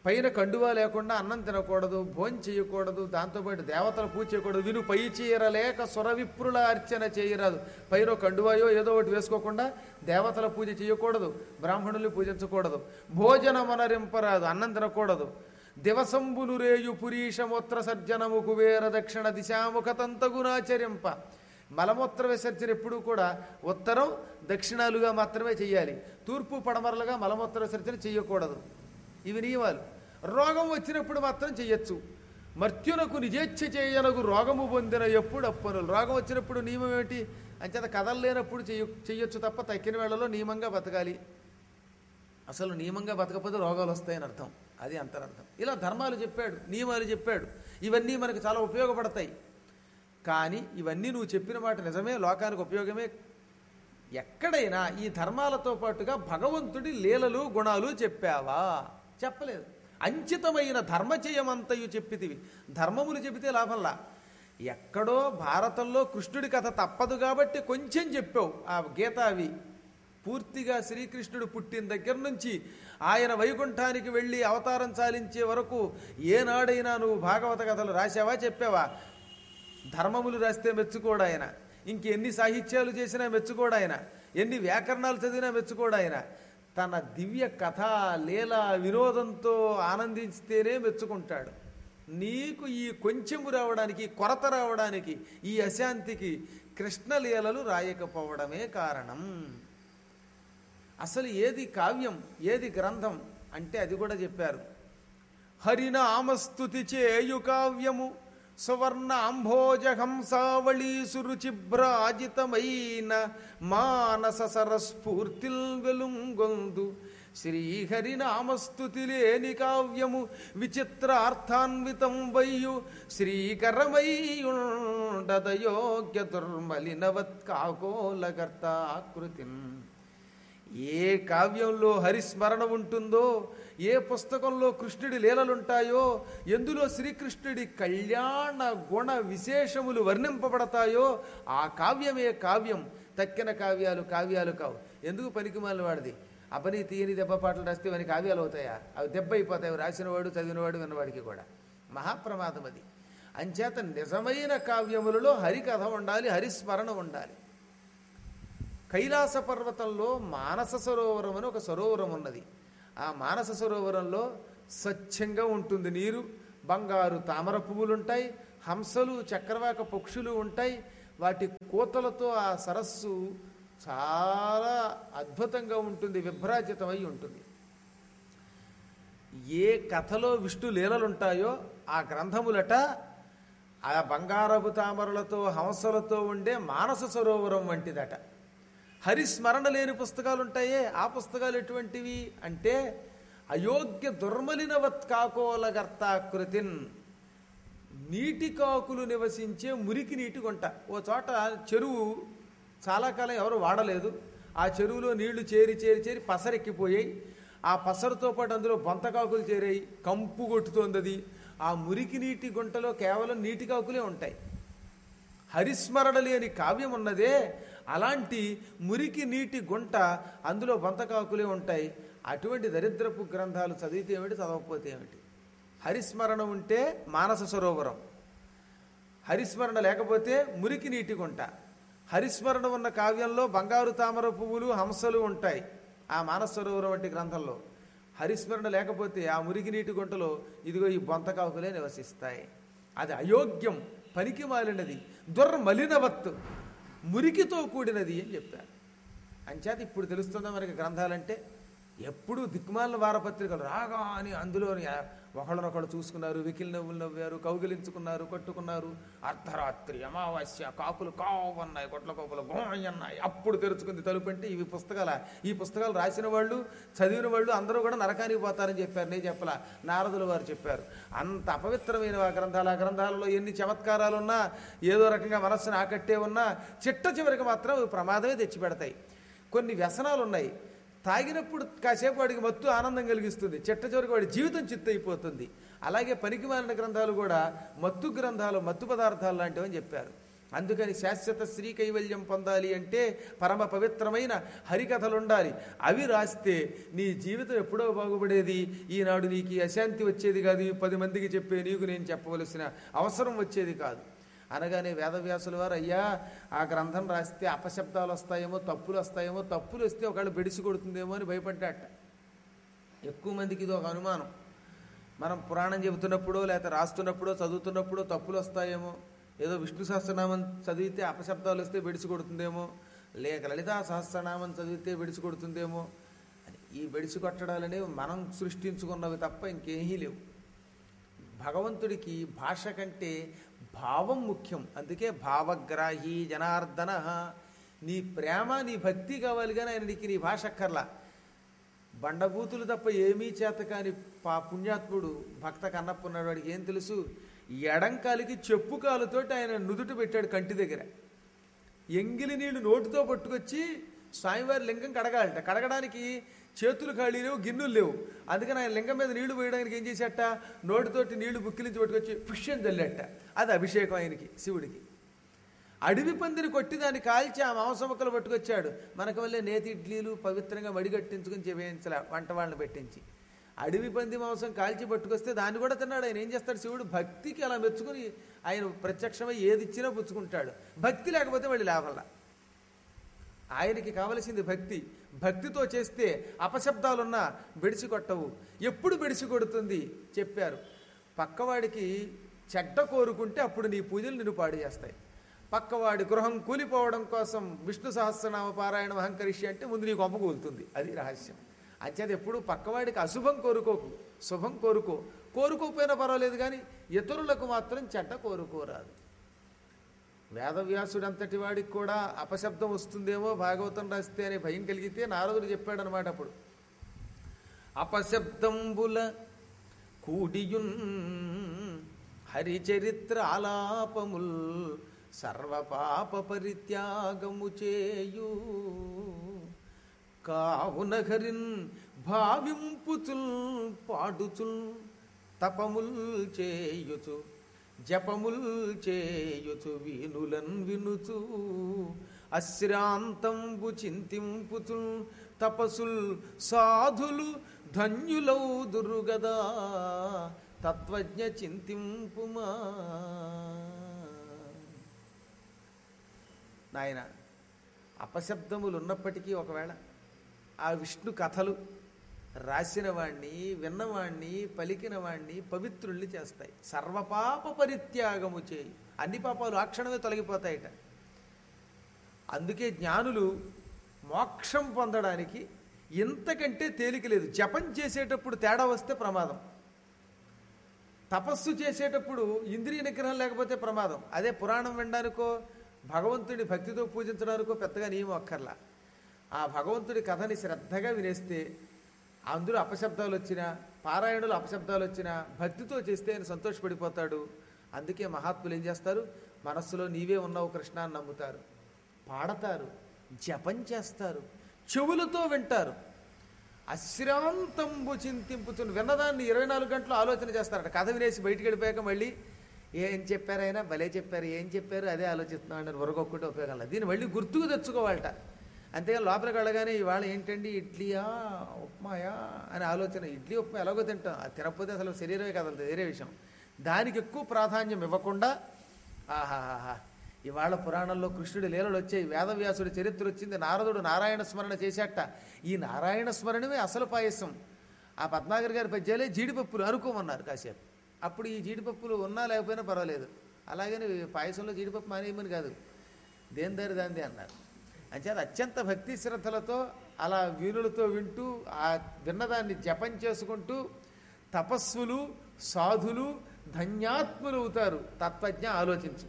పైన కండువా లేకుండా అన్నం తినకూడదు భోజనం చేయకూడదు దాంతోపాటు దేవతల పూజ చేయకూడదు విను పై చీరలేక సురవిప్రుల అర్చన చేయరాదు పైన కండువాయో ఏదో ఒకటి వేసుకోకుండా దేవతల పూజ చేయకూడదు బ్రాహ్మణుల్ని పూజించకూడదు భోజనమనరింపరాదు అన్నం తినకూడదు దివసంబులు రేయు పురీషమూత్ర సర్జనము కుబేర దక్షిణ దిశాముఖ తంతగునాచరింప మలమూత్ర విసర్జన ఎప్పుడూ కూడా ఉత్తరం దక్షిణాలుగా మాత్రమే చేయాలి తూర్పు పడమరలుగా మలమూత్ర విసర్జన చేయకూడదు ఇవి నియమాలు రోగం వచ్చినప్పుడు మాత్రం చెయ్యొచ్చు మర్త్యునకు నిజేచ్ఛ చేయనగు రోగము పొందిన ఎప్పుడు అప్పనులు రోగం వచ్చినప్పుడు నియమం ఏమిటి అంచేత కదలలేనప్పుడు చెయ్య చెయ్యొచ్చు తప్ప తక్కిన వేళలో నియమంగా బతకాలి అసలు నియమంగా బతకపోతే రోగాలు వస్తాయని అర్థం అది అంతరర్థం ఇలా ధర్మాలు చెప్పాడు నియమాలు చెప్పాడు ఇవన్నీ మనకు చాలా ఉపయోగపడతాయి కానీ ఇవన్నీ నువ్వు చెప్పిన మాట నిజమే లోకానికి ఉపయోగమే ఎక్కడైనా ఈ ధర్మాలతో పాటుగా భగవంతుడి లీలలు గుణాలు చెప్పావా చెప్పలేదు అంచితమైన ధర్మచయమంతయు చెప్పితివి ధర్మములు చెబితే లాభంలా ఎక్కడో భారతంలో కృష్ణుడి కథ తప్పదు కాబట్టి కొంచెం చెప్పావు ఆ గీత అవి పూర్తిగా శ్రీకృష్ణుడు పుట్టిన దగ్గర నుంచి ఆయన వైకుంఠానికి వెళ్ళి అవతారం చాలించే వరకు ఏనాడైనా నువ్వు భాగవత కథలు రాసావా చెప్పావా ధర్మములు రాస్తే మెచ్చుకోడు ఆయన ఇంకెన్ని సాహిత్యాలు చేసినా మెచ్చుకోడు ఆయన ఎన్ని వ్యాకరణాలు చదివినా మెచ్చుకోడు ఆయన తన దివ్య కథ లీల వినోదంతో ఆనందిస్తేనే మెచ్చుకుంటాడు నీకు ఈ కొంచెము రావడానికి ఈ కొరత రావడానికి ఈ అశాంతికి కృష్ణలీలలు రాయకపోవడమే కారణం అసలు ఏది కావ్యం ఏది గ్రంథం అంటే అది కూడా చెప్పారు హరినామస్తుతి చేయు కావ్యము సువర్ణ అంభోజహంసావళీ సురుచిభ్రాజితమైన మానస సరస్ఫూర్తిల్ వెలుంగొందు శ్రీహరినామస్తుతి లేని కావ్యము విచిత్ర అర్థాన్వితం వయ్యు శ్రీకరమయ్యుండదయోగ్య దుర్మలినవత్ కాకోలగర్త ఆకృతిన్ ఏ కావ్యంలో హరిస్మరణ ఉంటుందో ఏ పుస్తకంలో కృష్ణుడి లీలలుంటాయో ఎందులో శ్రీకృష్ణుడి కళ్యాణ గుణ విశేషములు వర్ణింపబడతాయో ఆ కావ్యమే కావ్యం తక్కిన కావ్యాలు కావ్యాలు కావు ఎందుకు పనికిమాలిన వాడిది అపని తీయని దెబ్బ పాటలు రాస్తే వాని కావ్యాలు అవుతాయా అవి దెబ్బ అయిపోతాయి రాసినవాడు చదివినవాడు విన్నవాడికి కూడా మహాప్రమాదం అది అంచేత నిజమైన కావ్యములలో హరికథ ఉండాలి హరిస్మరణ ఉండాలి కైలాస పర్వతంలో మానస సరోవరం అని ఒక సరోవరం ఉన్నది ఆ మానస సరోవరంలో స్వచ్ఛంగా ఉంటుంది నీరు బంగారు తామర పువ్వులు ఉంటాయి హంసలు చక్రవాక పక్షులు ఉంటాయి వాటి కోతలతో ఆ సరస్సు చాలా అద్భుతంగా ఉంటుంది విభ్రాజితమై ఉంటుంది ఏ కథలో విష్ణు లీలలుంటాయో ఆ గ్రంథములట ఆ బంగారపు తామరలతో హంసలతో ఉండే మానస సరోవరం వంటిదట హరిస్మరణ లేని పుస్తకాలు ఉంటాయే ఆ పుస్తకాలు ఎటువంటివి అంటే అయోగ్య దుర్మలినవత్ కాకోలగర్తాకృతిన్ నీటి కాకులు నివసించే మురికి నీటి గుంట ఓ చోట చెరువు చాలా కాలం ఎవరు వాడలేదు ఆ చెరువులో నీళ్లు చేరి చేరి చేరి పసరెక్కిపోయాయి ఆ పసరుతో పాటు అందులో బొంతకాకులు చేరాయి కంపు కొట్టుతోంది అది ఆ మురికి నీటి గుంటలో కేవలం నీటి కాకులే ఉంటాయి హరిస్మరణ లేని కావ్యం ఉన్నదే అలాంటి మురికి నీటి గుంట అందులో బొంతకాకులే ఉంటాయి అటువంటి దరిద్రపు గ్రంథాలు చదివితే ఏమిటి చదవకపోతే ఏమిటి హరిస్మరణ ఉంటే మానస సరోవరం హరిస్మరణ లేకపోతే మురికి నీటి గుంట హరిస్మరణ ఉన్న కావ్యంలో బంగారు తామర పువ్వులు హంసలు ఉంటాయి ఆ మానస సరోవరం వంటి గ్రంథంలో హరిస్మరణ లేకపోతే ఆ మురికి నీటి గుంటలో ఇదిగో ఈ బొంతకాకులే నివసిస్తాయి అది అయోగ్యం పనికి మాలినది దుర్మలినవత్తు మురికితో కూడినది అని చెప్పారు అంచేత ఇప్పుడు తెలుస్తుందా మనకి గ్రంథాలంటే ఎప్పుడు దిక్మాలిన వారపత్రికలు రాగా అని అందులోని ఒకళ్ళనొకళ్ళు చూసుకున్నారు వికిలి నవ్వులు నవ్వారు కౌగిలించుకున్నారు కొట్టుకున్నారు అర్ధరాత్రి అమావాస్య కాకులు కావన్నాయి కొట్ల కోపులు గోయన్నాయి అప్పుడు తెరుచుకుంది తలుపు అంటే ఇవి పుస్తకాల ఈ పుస్తకాలు రాసిన వాళ్ళు చదివిన వాళ్ళు అందరూ కూడా నరకానికి పోతారని చెప్పారు నేను చెప్పలా నారదుల వారు చెప్పారు అంత అపవిత్రమైన ఆ గ్రంథాలు ఆ గ్రంథాలలో ఎన్ని చమత్కారాలు ఉన్నా ఏదో రకంగా మనస్సును ఆకట్టే ఉన్నా చిట్ట చివరికి మాత్రం ఇవి ప్రమాదమే తెచ్చిపెడతాయి కొన్ని వ్యసనాలు ఉన్నాయి తాగినప్పుడు కాసేపు వాడికి మత్తు ఆనందం కలిగిస్తుంది చిట్ట చివరికి వాడి జీవితం చిత్తయిపోతుంది అలాగే పనికి మాలిన గ్రంథాలు కూడా మత్తు గ్రంథాలు మత్తు పదార్థాలు లాంటివి అని చెప్పారు అందుకని శాశ్వత శ్రీ కైవల్యం పొందాలి అంటే పరమ పవిత్రమైన హరికథలు ఉండాలి అవి రాస్తే నీ జీవితం ఎప్పుడో బాగుపడేది ఈనాడు నీకు ఈ అశాంతి వచ్చేది కాదు ఈ పది మందికి చెప్పే నీకు నేను చెప్పవలసిన అవసరం వచ్చేది కాదు అనగానే వేదవ్యాసుల వారు అయ్యా ఆ గ్రంథం రాస్తే అపశబ్దాలు వస్తాయేమో తప్పులు వస్తాయేమో తప్పులు వస్తే ఒకళ్ళు బెడిసి కొడుతుందేమో అని భయపడ్డాట ఎక్కువ మందికి ఇది ఒక అనుమానం మనం పురాణం చెబుతున్నప్పుడో లేకపోతే రాస్తున్నప్పుడో చదువుతున్నప్పుడో తప్పులు వస్తాయేమో ఏదో విష్ణు సహస్రనామం చదివితే అపశబ్దాలు వస్తే బెడిసి కొడుతుందేమో లేక లలితా సహస్రనామం చదివితే బెడిసి కొడుతుందేమో అని ఈ బెడిసి కొట్టడాలనేవి మనం సృష్టించుకున్నవి తప్ప ఇంకేమీ లేవు భగవంతుడికి భాష కంటే భావం ముఖ్యం అందుకే భావగ్రాహి జనార్దన నీ ప్రేమ నీ భక్తి కావాలి కానీ ఆయన నీకు నీ భాష అక్కర్లా బండబూతులు తప్ప ఏమీ చేత కాని పా పుణ్యాత్ముడు భక్త కన్నప్పున్నాడు వాడికి ఏం తెలుసు ఎడంకాలికి చెప్పు కాలుతోటి ఆయన నుదుట పెట్టాడు కంటి దగ్గర ఎంగిలి నీళ్లు నోటితో పట్టుకొచ్చి స్వామివారి లింగం కడగాలట కడగడానికి చేతులు ఖాళీ లేవు గిన్నెలు లేవు అందుకని ఆయన లింగం మీద నీళ్లు పోయడానికి ఏం చేసేట నోటితోటి నీళ్లు బుక్కిలించి పట్టుకొచ్చి పుష్యం చల్లట అది అభిషేకం ఆయనకి శివుడికి అడవి పందిని కొట్టి దాన్ని కాల్చి ఆ మాంసం ముక్కలు పట్టుకొచ్చాడు మనకు వల్లే నేతి ఇడ్లీలు పవిత్రంగా వడిగట్టించుకుని చేయించలే వంట వాళ్ళని పెట్టించి అడవి పంది మాంసం కాల్చి పట్టుకొస్తే దాన్ని కూడా తిన్నాడు ఆయన ఏం చేస్తాడు శివుడు భక్తికి అలా మెచ్చుకుని ఆయన ప్రత్యక్షమై ఏది ఇచ్చినా పుచ్చుకుంటాడు భక్తి లేకపోతే మళ్ళీ లేవల్లా ఆయనకి కావలసింది భక్తి భక్తితో చేస్తే అపశబ్దాలున్నా బెడిసి కొట్టవు ఎప్పుడు బెడిసి కొడుతుంది చెప్పారు పక్కవాడికి చెడ్డ కోరుకుంటే అప్పుడు నీ పూజలు నిన్ను పాడు చేస్తాయి పక్కవాడి గృహం కూలిపోవడం కోసం విష్ణు సహస్రనామ పారాయణం అహంకరిష్య అంటే ముందు నీ కొంప కూలుతుంది అది రహస్యం అంచేది ఎప్పుడు పక్కవాడికి అశుభం కోరుకోకు శుభం కోరుకో కోరుకోకపోయినా పర్వాలేదు కానీ ఇతరులకు మాత్రం చెడ్డ కోరుకోరాదు వేదవ్యాసుడు అంతటి వాడికి కూడా అపశబ్దం వస్తుందేమో భాగవతం రాస్తే అనే భయం కలిగితే నారదుడు చెప్పాడు అనమాట అప్పుడు అపశబ్దంబుల కూడియున్ హరిచరిత్ర ఆలాపముల్ సర్వపాప పరిత్యాగము చేయు కావున హరిన్ భావింపుచుల్ పాడుచుల్ తపముల్ చేయుచు జపముల్ చేయుచు వీనులన్ వినుచు అశ్రాంతంబు చింతింపుచు తపసుల్ సాధులు ధన్యులౌదురు గదా తత్వజ్ఞ చింతింపుమా నాయన అపశబ్దములు ఉన్నప్పటికీ ఒకవేళ ఆ విష్ణు కథలు రాసిన వాణ్ణి విన్నవాణ్ణి పలికిన వాణ్ణి పవిత్రుల్ని చేస్తాయి సర్వపాప పరిత్యాగము చేయి అన్ని పాపాలు ఆ క్షణమే తొలగిపోతాయట అందుకే జ్ఞానులు మోక్షం పొందడానికి ఇంతకంటే తేలిక లేదు జపం చేసేటప్పుడు తేడా వస్తే ప్రమాదం తపస్సు చేసేటప్పుడు ఇంద్రియ నిగ్రహం లేకపోతే ప్రమాదం అదే పురాణం వినడానికో భగవంతుడి భక్తితో పూజించడానికో పెద్దగా నియమం అక్కర్లా ఆ భగవంతుడి కథని శ్రద్ధగా వినేస్తే అందులో అపశబ్దాలు వచ్చినా పారాయణులు అపశబ్దాలు వచ్చినా భక్తితో చేస్తే ఆయన సంతోషపడిపోతాడు అందుకే మహాత్ములు ఏం చేస్తారు మనస్సులో నీవే ఉన్నావు కృష్ణ అని నమ్ముతారు పాడతారు జపం చేస్తారు చెవులతో వింటారు అశ్రాంతంబు చింతింపుతున్న విన్నదాన్ని ఇరవై నాలుగు గంటలు ఆలోచన చేస్తారట కథ వినేసి బయటికి వెళ్ళిపోయాక మళ్ళీ ఏం చెప్పారైనా భలే చెప్పారు ఏం చెప్పారు అదే ఆలోచిస్తున్నాం అని వరకొక్కటి ఉపయోగం లేదు దీన్ని మళ్ళీ గుర్తుకు తెచ్చుకోవాలట అంతేగాని లోపలికి వెళ్ళగానే ఇవాళ ఏంటండి ఇడ్లీయా ఉప్మాయా అని ఆలోచన ఇడ్లీ ఉప్మా ఎలాగో తింటాం అది తినకపోతే అసలు శరీరమే కదలదు వేరే విషయం దానికి ఎక్కువ ప్రాధాన్యం ఇవ్వకుండా ఆహాహా ఇవాళ పురాణంలో కృష్ణుడి లీలలు వచ్చాయి వేదవ్యాసుడి చరిత్ర వచ్చింది నారదుడు నారాయణ స్మరణ చేశాట ఈ నారాయణ స్మరణమే అసలు పాయసం ఆ పద్మాగర్ గారి పద్యాలే జీడిపప్పులు అనుకోమన్నారు కాసేపు అప్పుడు ఈ జీడిపప్పులు ఉన్నా లేకపోయినా పర్వాలేదు అలాగని పాయసంలో జీడిపప్పు మానేయమని కాదు దేని దారి దాంది అన్నారు అంచేత అత్యంత భక్తి శ్రద్ధలతో అలా వీణులతో వింటూ ఆ విన్నదాన్ని జపం చేసుకుంటూ తపస్సులు సాధులు ధన్యాత్ములు అవుతారు తత్వజ్ఞ ఆలోచించు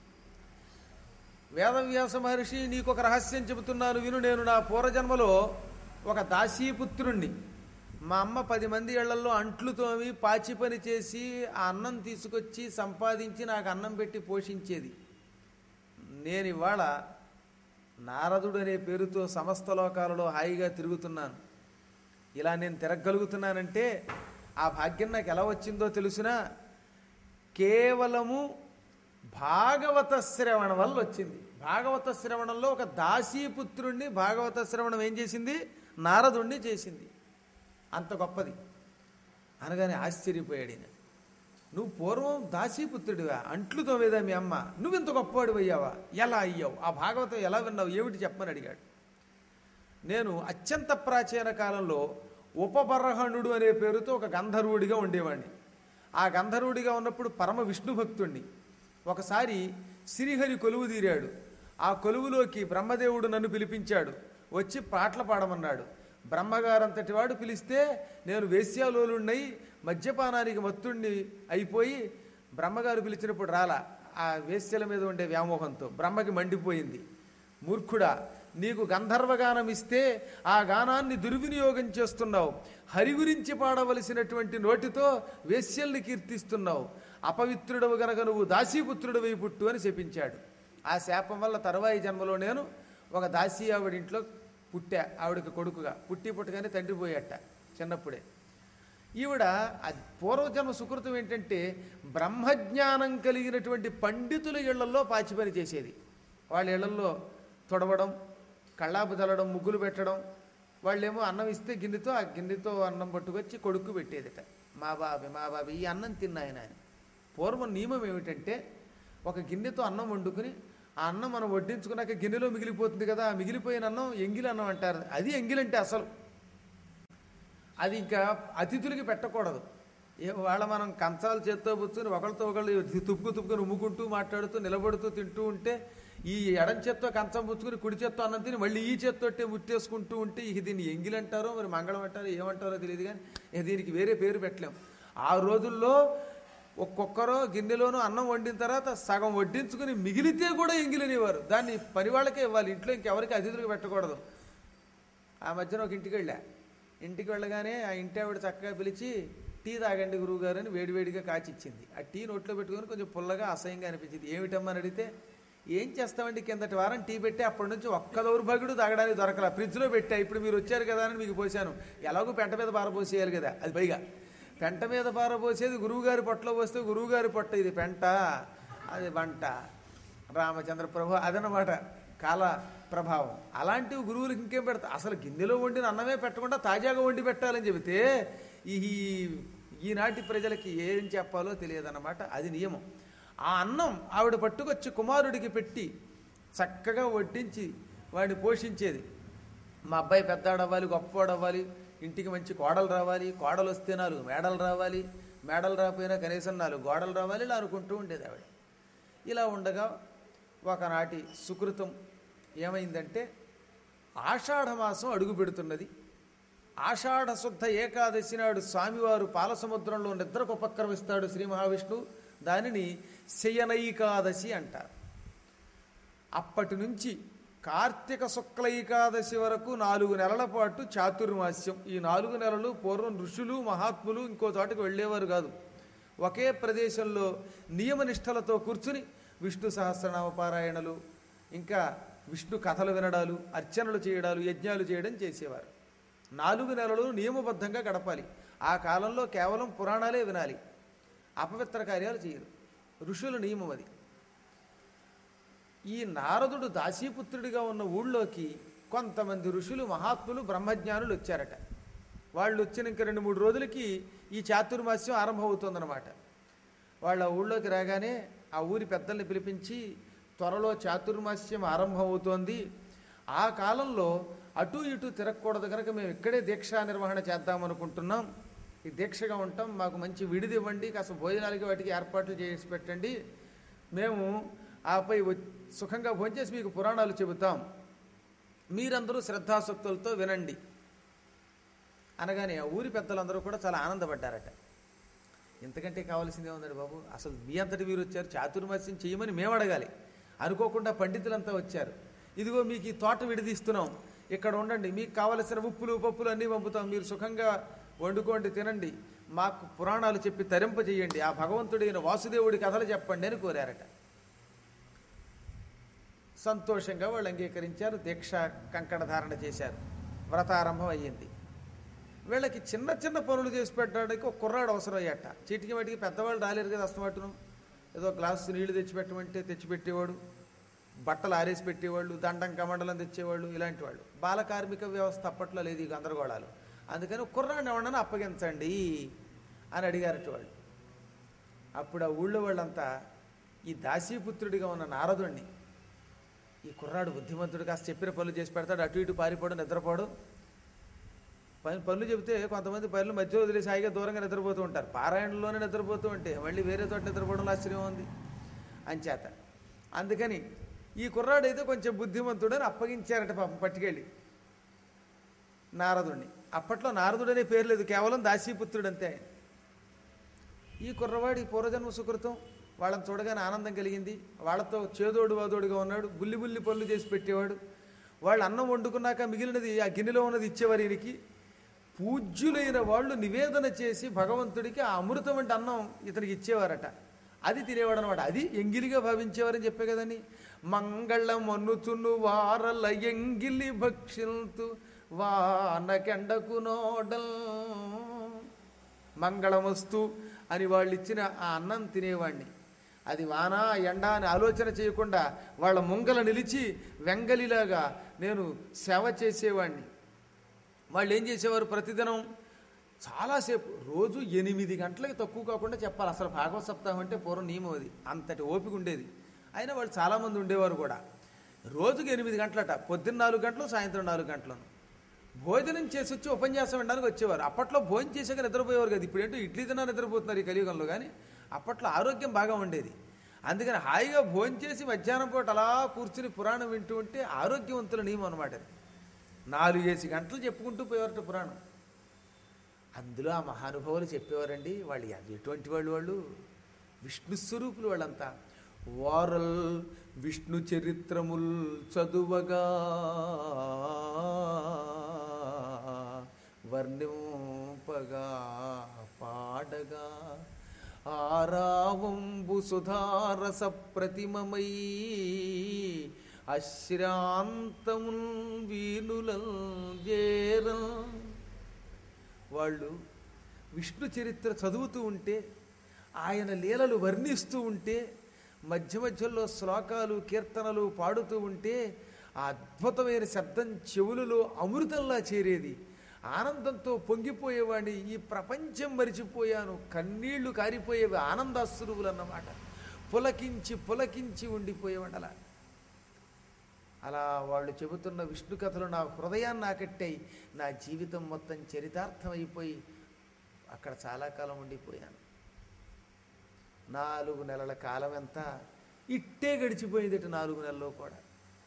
వేదవ్యాస మహర్షి నీకు ఒక రహస్యం చెబుతున్నాను విను నేను నా పూర్వజన్మలో ఒక దాసీపుత్రుణ్ణి మా అమ్మ పది మంది ఇళ్లలో అంట్లు తోమి పాచి పని చేసి ఆ అన్నం తీసుకొచ్చి సంపాదించి నాకు అన్నం పెట్టి పోషించేది నేను ఇవాళ నారదుడు అనే పేరుతో సమస్త లోకాలలో హాయిగా తిరుగుతున్నాను ఇలా నేను తిరగలుగుతున్నానంటే ఆ భాగ్యం నాకు ఎలా వచ్చిందో తెలుసునా కేవలము భాగవత శ్రవణం వల్ల వచ్చింది భాగవత శ్రవణంలో ఒక దాసీపుత్రుణ్ణి భాగవత శ్రవణం ఏం చేసింది నారదుణ్ణి చేసింది అంత గొప్పది అనగానే ఆశ్చర్యపోయాడు ఈయన నువ్వు పూర్వం దాసీపుత్రుడివా అంట్లు తోమేదా మీ అమ్మ నువ్వు ఇంత గొప్పవాడు అయ్యావా ఎలా అయ్యావు ఆ భాగవతం ఎలా విన్నావు ఏమిటి చెప్పమని అడిగాడు నేను అత్యంత ప్రాచీన కాలంలో ఉపబర్హణుడు అనే పేరుతో ఒక గంధర్వుడిగా ఉండేవాడిని ఆ గంధర్వుడిగా ఉన్నప్పుడు పరమ విష్ణు భక్తుణ్ణి ఒకసారి శ్రీహరి కొలువు తీరాడు ఆ కొలువులోకి బ్రహ్మదేవుడు నన్ను పిలిపించాడు వచ్చి పాటలు పాడమన్నాడు బ్రహ్మగారంతటి వాడు పిలిస్తే నేను వేశ్యాలోలున్నై మద్యపానానికి మత్తుణ్ణి అయిపోయి బ్రహ్మగారు పిలిచినప్పుడు రాలా ఆ వేశ్యల మీద ఉండే వ్యామోహంతో బ్రహ్మకి మండిపోయింది మూర్ఖుడా నీకు గంధర్వగానం ఇస్తే ఆ గానాన్ని దుర్వినియోగం చేస్తున్నావు హరి గురించి పాడవలసినటువంటి నోటితో వేశ్యల్ని కీర్తిస్తున్నావు అపవిత్రుడవు గనక నువ్వు దాసీపుత్రుడవై పుట్టు అని శపించాడు ఆ శాపం వల్ల తరువాయి జన్మలో నేను ఒక దాసీ ఆవిడ ఇంట్లో పుట్టా ఆవిడకి కొడుకుగా పుట్టి పుట్టగానే తండ్రి పోయాట చిన్నప్పుడే ఈవిడ ఆ పూర్వజన్మ సుకృతం ఏంటంటే బ్రహ్మజ్ఞానం కలిగినటువంటి పండితుల ఇళ్లలో పాచి పని చేసేది వాళ్ళ ఇళ్లలో తొడవడం కళ్ళాపు చల్లడం ముగ్గులు పెట్టడం వాళ్ళేమో అన్నం ఇస్తే గిన్నెతో ఆ గిన్నెతో అన్నం పట్టుకొచ్చి కొడుకు పెట్టేదిట మా బాబి మా బాబి ఈ అన్నం తిన్నాయన అని పూర్వం నియమం ఏమిటంటే ఒక గిన్నెతో అన్నం వండుకుని ఆ అన్నం మనం వడ్డించుకున్నాక గిన్నెలో మిగిలిపోతుంది కదా ఆ మిగిలిపోయిన అన్నం ఎంగిలి అన్నం అంటారు అది ఎంగిలంటే అసలు అది ఇంకా అతిథులకి పెట్టకూడదు ఏ వాళ్ళ మనం కంచాలు చేత్తో పుచ్చుని ఒకరితో ఒకళ్ళు తుప్పుకు తుప్పుకొని ఉమ్ముకుంటూ మాట్లాడుతూ నిలబడుతూ తింటూ ఉంటే ఈ ఎడం చేత్తో కంచం పుచ్చుకుని కుడి చేత్తో అన్నం తిని మళ్ళీ ఈ చేత్తోటే ముట్టేసుకుంటూ ఉంటే ఇక దీన్ని ఎంగిలంటారో మరి మంగళం అంటారో ఏమంటారో తెలియదు కానీ ఇక దీనికి వేరే పేరు పెట్టలేం ఆ రోజుల్లో ఒక్కొక్కరో గిన్నెలోనూ అన్నం వండిన తర్వాత సగం వడ్డించుకుని మిగిలితే కూడా ఎంగిలినేవారు దాన్ని పని వాళ్ళకే ఇవ్వాలి ఇంట్లో ఇంకెవరికి అతిథులకు పెట్టకూడదు ఆ మధ్యన ఒక ఇంటికి వెళ్ళా ఇంటికి వెళ్ళగానే ఆ ఇంటి ఆవిడ చక్కగా పిలిచి టీ తాగండి గురువు గారు అని వేడివేడిగా కాచిచ్చింది ఆ టీ నోట్లో పెట్టుకొని కొంచెం పుల్లగా అసహ్యంగా అనిపించింది ఏమిటమ్మని అడిగితే ఏం చేస్తామండి కిందటి వారం టీ పెట్టి అప్పటి నుంచి ఒక్క దౌర్భాగ్యుడు తాగడానికి దొరకలా ఫ్రిడ్జ్లో పెట్టా ఇప్పుడు మీరు వచ్చారు కదా అని మీకు పోసాను ఎలాగో పెంట మీద పారపోసేయాలి కదా అది పైగా పెంట మీద పారపోసేది గురువుగారి పొట్టలో పోస్తే గురువుగారి పొట్ట ఇది పెంట అది వంట రామచంద్ర ప్రభు అదనమాట కాల ప్రభావం అలాంటివి గురువులకు ఇంకేం పెడతా అసలు గిన్నెలో వండిన అన్నమే పెట్టకుండా తాజాగా వండి పెట్టాలని చెబితే ఈ ఈనాటి ప్రజలకి ఏం చెప్పాలో తెలియదన్నమాట అది నియమం ఆ అన్నం ఆవిడ పట్టుకొచ్చి కుమారుడికి పెట్టి చక్కగా వడ్డించి వాడిని పోషించేది మా అబ్బాయి పెద్దాడవ్వాలి గొప్పవాడవ్వాలి ఇంటికి మంచి కోడలు రావాలి కోడలు వస్తే నాలుగు మేడలు రావాలి మేడలు రాకపోయినా కనీసం నాలుగు గోడలు రావాలి ఇలా అనుకుంటూ ఉండేది ఆవిడ ఇలా ఉండగా ఒకనాటి సుకృతం ఏమైందంటే ఆషాఢ మాసం అడుగు పెడుతున్నది ఆషాఢ శుద్ధ ఏకాదశి నాడు స్వామివారు పాలసముద్రంలో నిద్రకు ఉపక్రమిస్తాడు శ్రీ మహావిష్ణువు దానిని శయనైకాదశి అంటారు అప్పటి నుంచి కార్తీక శుక్ల ఏకాదశి వరకు నాలుగు నెలల పాటు చాతుర్మాస్యం ఈ నాలుగు నెలలు పూర్వం ఋషులు మహాత్ములు ఇంకో చోటకు వెళ్ళేవారు కాదు ఒకే ప్రదేశంలో నియమనిష్టలతో కూర్చుని విష్ణు సహస్రనామ పారాయణలు ఇంకా విష్ణు కథలు వినడాలు అర్చనలు చేయడాలు యజ్ఞాలు చేయడం చేసేవారు నాలుగు నెలలు నియమబద్ధంగా గడపాలి ఆ కాలంలో కేవలం పురాణాలే వినాలి అపవిత్ర కార్యాలు చేయరు ఋషుల నియమం అది ఈ నారదుడు దాసీపుత్రుడిగా ఉన్న ఊళ్ళోకి కొంతమంది ఋషులు మహాత్ములు బ్రహ్మజ్ఞానులు వచ్చారట వాళ్ళు వచ్చిన ఇంక రెండు మూడు రోజులకి ఈ చాతుర్మాస్యం ఆరంభమవుతుందన్నమాట వాళ్ళ ఊళ్ళోకి రాగానే ఆ ఊరి పెద్దల్ని పిలిపించి త్వరలో చాతుర్మాస్యం ఆరంభమవుతోంది ఆ కాలంలో అటు ఇటు తిరగకూడదు కనుక మేము ఇక్కడే దీక్షా నిర్వహణ చేద్దామనుకుంటున్నాం ఈ దీక్షగా ఉంటాం మాకు మంచి విడిది ఇవ్వండి కాస్త భోజనాలకి వాటికి ఏర్పాట్లు చేసి పెట్టండి మేము ఆపై వ- సుఖంగా భోంచేసి మీకు పురాణాలు చెబుతాం మీరందరూ శ్రద్ధాసక్తులతో వినండి అనగానే ఆ ఊరి పెద్దలందరూ కూడా చాలా ఆనందపడ్డారట ఇంతకంటే కావాల్సిందే ఉందండి బాబు అసలు మీ అంతటి మీరు వచ్చారు చాతుర్మాస్యం చేయమని మేము అడగాలి అనుకోకుండా పండితులంతా వచ్చారు ఇదిగో మీకు ఈ తోట విడదీస్తున్నాం ఇక్కడ ఉండండి మీకు కావలసిన ఉప్పులు పప్పులు అన్నీ పంపుతాం మీరు సుఖంగా వండుకోండి తినండి మాకు పురాణాలు చెప్పి తరింపజేయండి ఆ భగవంతుడైన వాసుదేవుడి కథలు చెప్పండి అని కోరారట సంతోషంగా వాళ్ళు అంగీకరించారు దీక్ష కంకణ ధారణ చేశారు వ్రతారంభం అయ్యింది వీళ్ళకి చిన్న చిన్న పనులు చేసి పెట్టడానికి ఒక కుర్రాడు అవసరం అయ్యట చీటికి వాటికి పెద్దవాళ్ళు రాలేరు కదా అస్తమాటును ఏదో గ్లాసు నీళ్లు తెచ్చిపెట్టమంటే తెచ్చిపెట్టేవాడు బట్టలు ఆరేసి పెట్టేవాళ్ళు దండం కమండలం తెచ్చేవాళ్ళు ఇలాంటి వాళ్ళు బాల కార్మిక వ్యవస్థ అప్పట్లో లేదు ఈ గందరగోళాలు అందుకని కుర్రాన్ని ఎవడన్నా అప్పగించండి అని అడిగారట వాళ్ళు అప్పుడు ఆ ఊళ్ళో వాళ్ళంతా ఈ దాసీపుత్రుడిగా ఉన్న నారదుణ్ణి ఈ కుర్రాడు బుద్ధిమంతుడు కాస్త చెప్పిన పనులు చేసి పెడతాడు అటు ఇటు పారిపోవడం నిద్రపోవడం పని పనులు చెబితే కొంతమంది పనులు మధ్య వదిలేసి హాయిగా దూరంగా నిద్రపోతూ ఉంటారు పారాయణలోనే నిద్రపోతూ ఉంటే మళ్ళీ వేరే చోట నిద్రపోవడంలో ఆశ్చర్యం ఉంది అంచేత అందుకని ఈ కుర్రాడు అయితే కొంచెం బుద్ధిమంతుడని అప్పగించారట పాపం పట్టుకెళ్ళి నారదుడిని అప్పట్లో నారదుడు అనే పేరు లేదు కేవలం దాసీపుత్రుడు అంతే ఆయన ఈ కుర్రవాడి పూర్వజన్మ సుకృతం వాళ్ళని చూడగానే ఆనందం కలిగింది వాళ్ళతో చేదోడు వాదోడుగా ఉన్నాడు బుల్లి బుల్లి పనులు చేసి పెట్టేవాడు వాళ్ళు అన్నం వండుకున్నాక మిగిలినది ఆ గిన్నెలో ఉన్నది ఇచ్చేవారు ఈయనకి పూజ్యులైన వాళ్ళు నివేదన చేసి భగవంతుడికి ఆ అమృతం వంటి అన్నం ఇతనికి ఇచ్చేవారట అది తినేవాడు అనమాట అది ఎంగిలిగా భావించేవారని చెప్పే కదండి మంగళం అన్నుచును వారల ఎంగిలి భక్షిల్తు వానకెండకు నోడల్ మంగళమస్తు అని వాళ్ళు ఇచ్చిన ఆ అన్నం తినేవాడిని అది వాన ఎండ అని ఆలోచన చేయకుండా వాళ్ళ ముంగల నిలిచి వెంగలిలాగా నేను సేవ చేసేవాడిని వాళ్ళు ఏం చేసేవారు ప్రతిదినం చాలాసేపు రోజు ఎనిమిది గంటలకి తక్కువ కాకుండా చెప్పాలి అసలు భాగవత సప్తాహం అంటే పూర్వం నియమం అది అంతటి ఓపిక ఉండేది అయినా వాళ్ళు చాలామంది ఉండేవారు కూడా రోజుకి ఎనిమిది గంటలట పొద్దున్న నాలుగు గంటలు సాయంత్రం నాలుగు గంటలను భోజనం చేసి వచ్చి ఉపన్యాసం వినడానికి వచ్చేవారు అప్పట్లో భోజనం చేసాక నిద్రపోయేవారు కదా ఇప్పుడు ఏంటో ఇడ్లీ తిన్నా నిద్రపోతున్నారు ఈ కలియుగంలో కానీ అప్పట్లో ఆరోగ్యం బాగా ఉండేది అందుకని హాయిగా భోజనం చేసి మధ్యాహ్నం పూట అలా కూర్చుని పురాణం వింటూ ఉంటే ఆరోగ్యవంతుల నియమం అనమాట అది నాలుగేసి గంటలు చెప్పుకుంటూ పోయేవారట పురాణం అందులో ఆ మహానుభావులు చెప్పేవారండి వాళ్ళు ఎ- ఎటువంటి వాళ్ళు వాళ్ళు విష్ణు స్వరూపులు వాళ్ళంతా వారల్ విష్ణు చరిత్రముల్ చదువగా వర్ణింపగా పాడగా ఆరావంబు సుధారస ప్రతిమమై అశ్రాంతముల్ వీనులం జేరం వాళ్ళు విష్ణు చరిత్ర చదువుతూ ఉంటే ఆయన లీలలు వర్ణిస్తూ ఉంటే మధ్య మధ్యలో శ్లోకాలు కీర్తనలు పాడుతూ ఉంటే ఆ అద్భుతమైన శబ్దం చెవులలో అమృతంలా చేరేది ఆనందంతో పొంగిపోయేవాడిని ఈ ప్రపంచం మరిచిపోయాను కన్నీళ్లు కారిపోయేవి ఆనందాశ్రువులు అన్నమాట పులకించి పులకించి ఉండిపోయేవాడు అలా అలా వాళ్ళు చెబుతున్న విష్ణు కథలు నా హృదయాన్ని ఆకట్టాయి నా జీవితం మొత్తం చరితార్థం అయిపోయి అక్కడ చాలా కాలం ఉండిపోయాను నాలుగు నెలల కాలం ఎంత ఇట్టే గడిచిపోయింది ఇటు నాలుగు నెలల్లో కూడా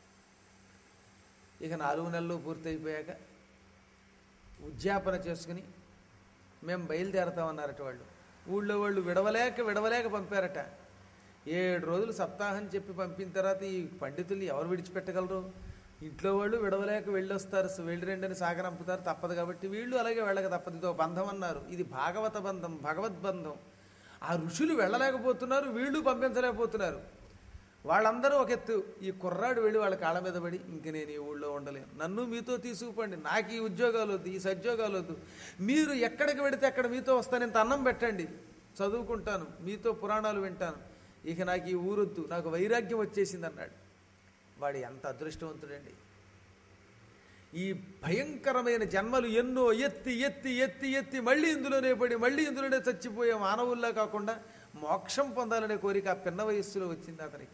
ఇక నాలుగు నెలలు పూర్తయిపోయాక ఉద్యాపన చేసుకుని మేము బయలుదేరతామన్నారట వాళ్ళు ఊళ్ళో వాళ్ళు విడవలేక విడవలేక పంపారట ఏడు రోజులు సప్తాహం చెప్పి పంపిన తర్వాత ఈ పండితుల్ని ఎవరు విడిచిపెట్టగలరు ఇంట్లో వాళ్ళు విడవలేక వెళ్ళొస్తారు వెళ్ళి రెండని సాగనంపుతారు తప్పదు కాబట్టి వీళ్ళు అలాగే వెళ్ళక తప్పదు ఇదో బంధం అన్నారు ఇది భాగవత బంధం భగవద్బంధం ఆ ఋషులు వెళ్ళలేకపోతున్నారు వీళ్ళు పంపించలేకపోతున్నారు వాళ్ళందరూ ఒక ఎత్తు ఈ కుర్రాడు వెళ్ళి వాళ్ళ కాళ్ళ మీద పడి ఇంక నేను ఈ ఊళ్ళో ఉండలేను నన్ను మీతో తీసుకుపండి నాకు ఈ ఉద్యోగాలు వద్దు ఈ సద్యోగాలు వద్దు మీరు ఎక్కడికి వెడితే అక్కడ మీతో వస్తాను ఇంత అన్నం పెట్టండి చదువుకుంటాను మీతో పురాణాలు వింటాను ఇక నాకు ఈ ఊరొద్దు నాకు వైరాగ్యం వచ్చేసింది అన్నాడు వాడు ఎంత అదృష్టవంతుడండి ఈ భయంకరమైన జన్మలు ఎన్నో ఎత్తి ఎత్తి ఎత్తి ఎత్తి మళ్ళీ ఇందులోనే పడి మళ్ళీ ఇందులోనే చచ్చిపోయే మానవుల్లా కాకుండా మోక్షం పొందాలనే కోరిక ఆ పిన్న వయస్సులో వచ్చింది అతనికి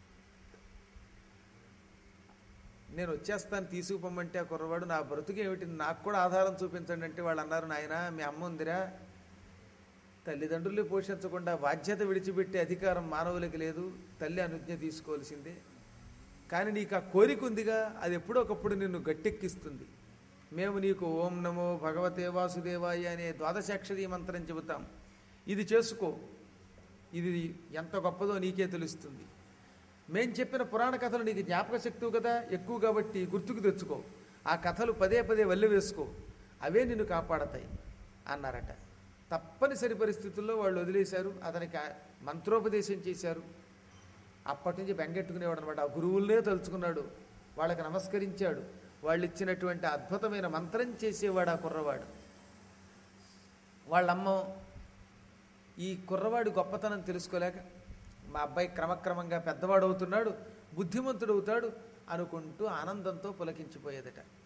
నేను వచ్చేస్తాను తీసుకుపోమంటే ఆ కుర్రవాడు నా బ్రతుకు ఏమిటి నాకు కూడా ఆధారం చూపించండి అంటే వాళ్ళు అన్నారు నాయన మీ అమ్మ ఉందిరా తల్లిదండ్రులు పోషించకుండా బాధ్యత విడిచిపెట్టే అధికారం మానవులకి లేదు తల్లి అనుజ్ఞ తీసుకోవాల్సిందే కానీ నీకు ఆ కోరిక ఉందిగా అది ఎప్పుడో ఒకప్పుడు నిన్ను గట్టెక్కిస్తుంది మేము నీకు ఓం నమో భగవతే వాసుదేవాయ అనే ద్వాదశాక్షరి మంత్రం చెబుతాం ఇది చేసుకో ఇది ఎంత గొప్పదో నీకే తెలుస్తుంది మేం చెప్పిన పురాణ కథలు నీకు జ్ఞాపక శక్తి కదా ఎక్కువ కాబట్టి గుర్తుకు తెచ్చుకో ఆ కథలు పదే పదే వల్లి వేసుకో అవే నిన్ను కాపాడతాయి అన్నారట తప్పనిసరి పరిస్థితుల్లో వాళ్ళు వదిలేశారు అతనికి ఆ మంత్రోపదేశం చేశారు అప్పటి నుంచి బెంగెట్టుకునేవాడు అనమాట ఆ గురువులనే తలుచుకున్నాడు వాళ్ళకి నమస్కరించాడు వాళ్ళు ఇచ్చినటువంటి అద్భుతమైన మంత్రం చేసేవాడు ఆ కుర్రవాడు వాళ్ళమ్మ ఈ కుర్రవాడి గొప్పతనం తెలుసుకోలేక మా అబ్బాయి క్రమక్రమంగా పెద్దవాడు అవుతున్నాడు బుద్ధిమంతుడు అవుతాడు అనుకుంటూ ఆనందంతో పులకించిపోయేదట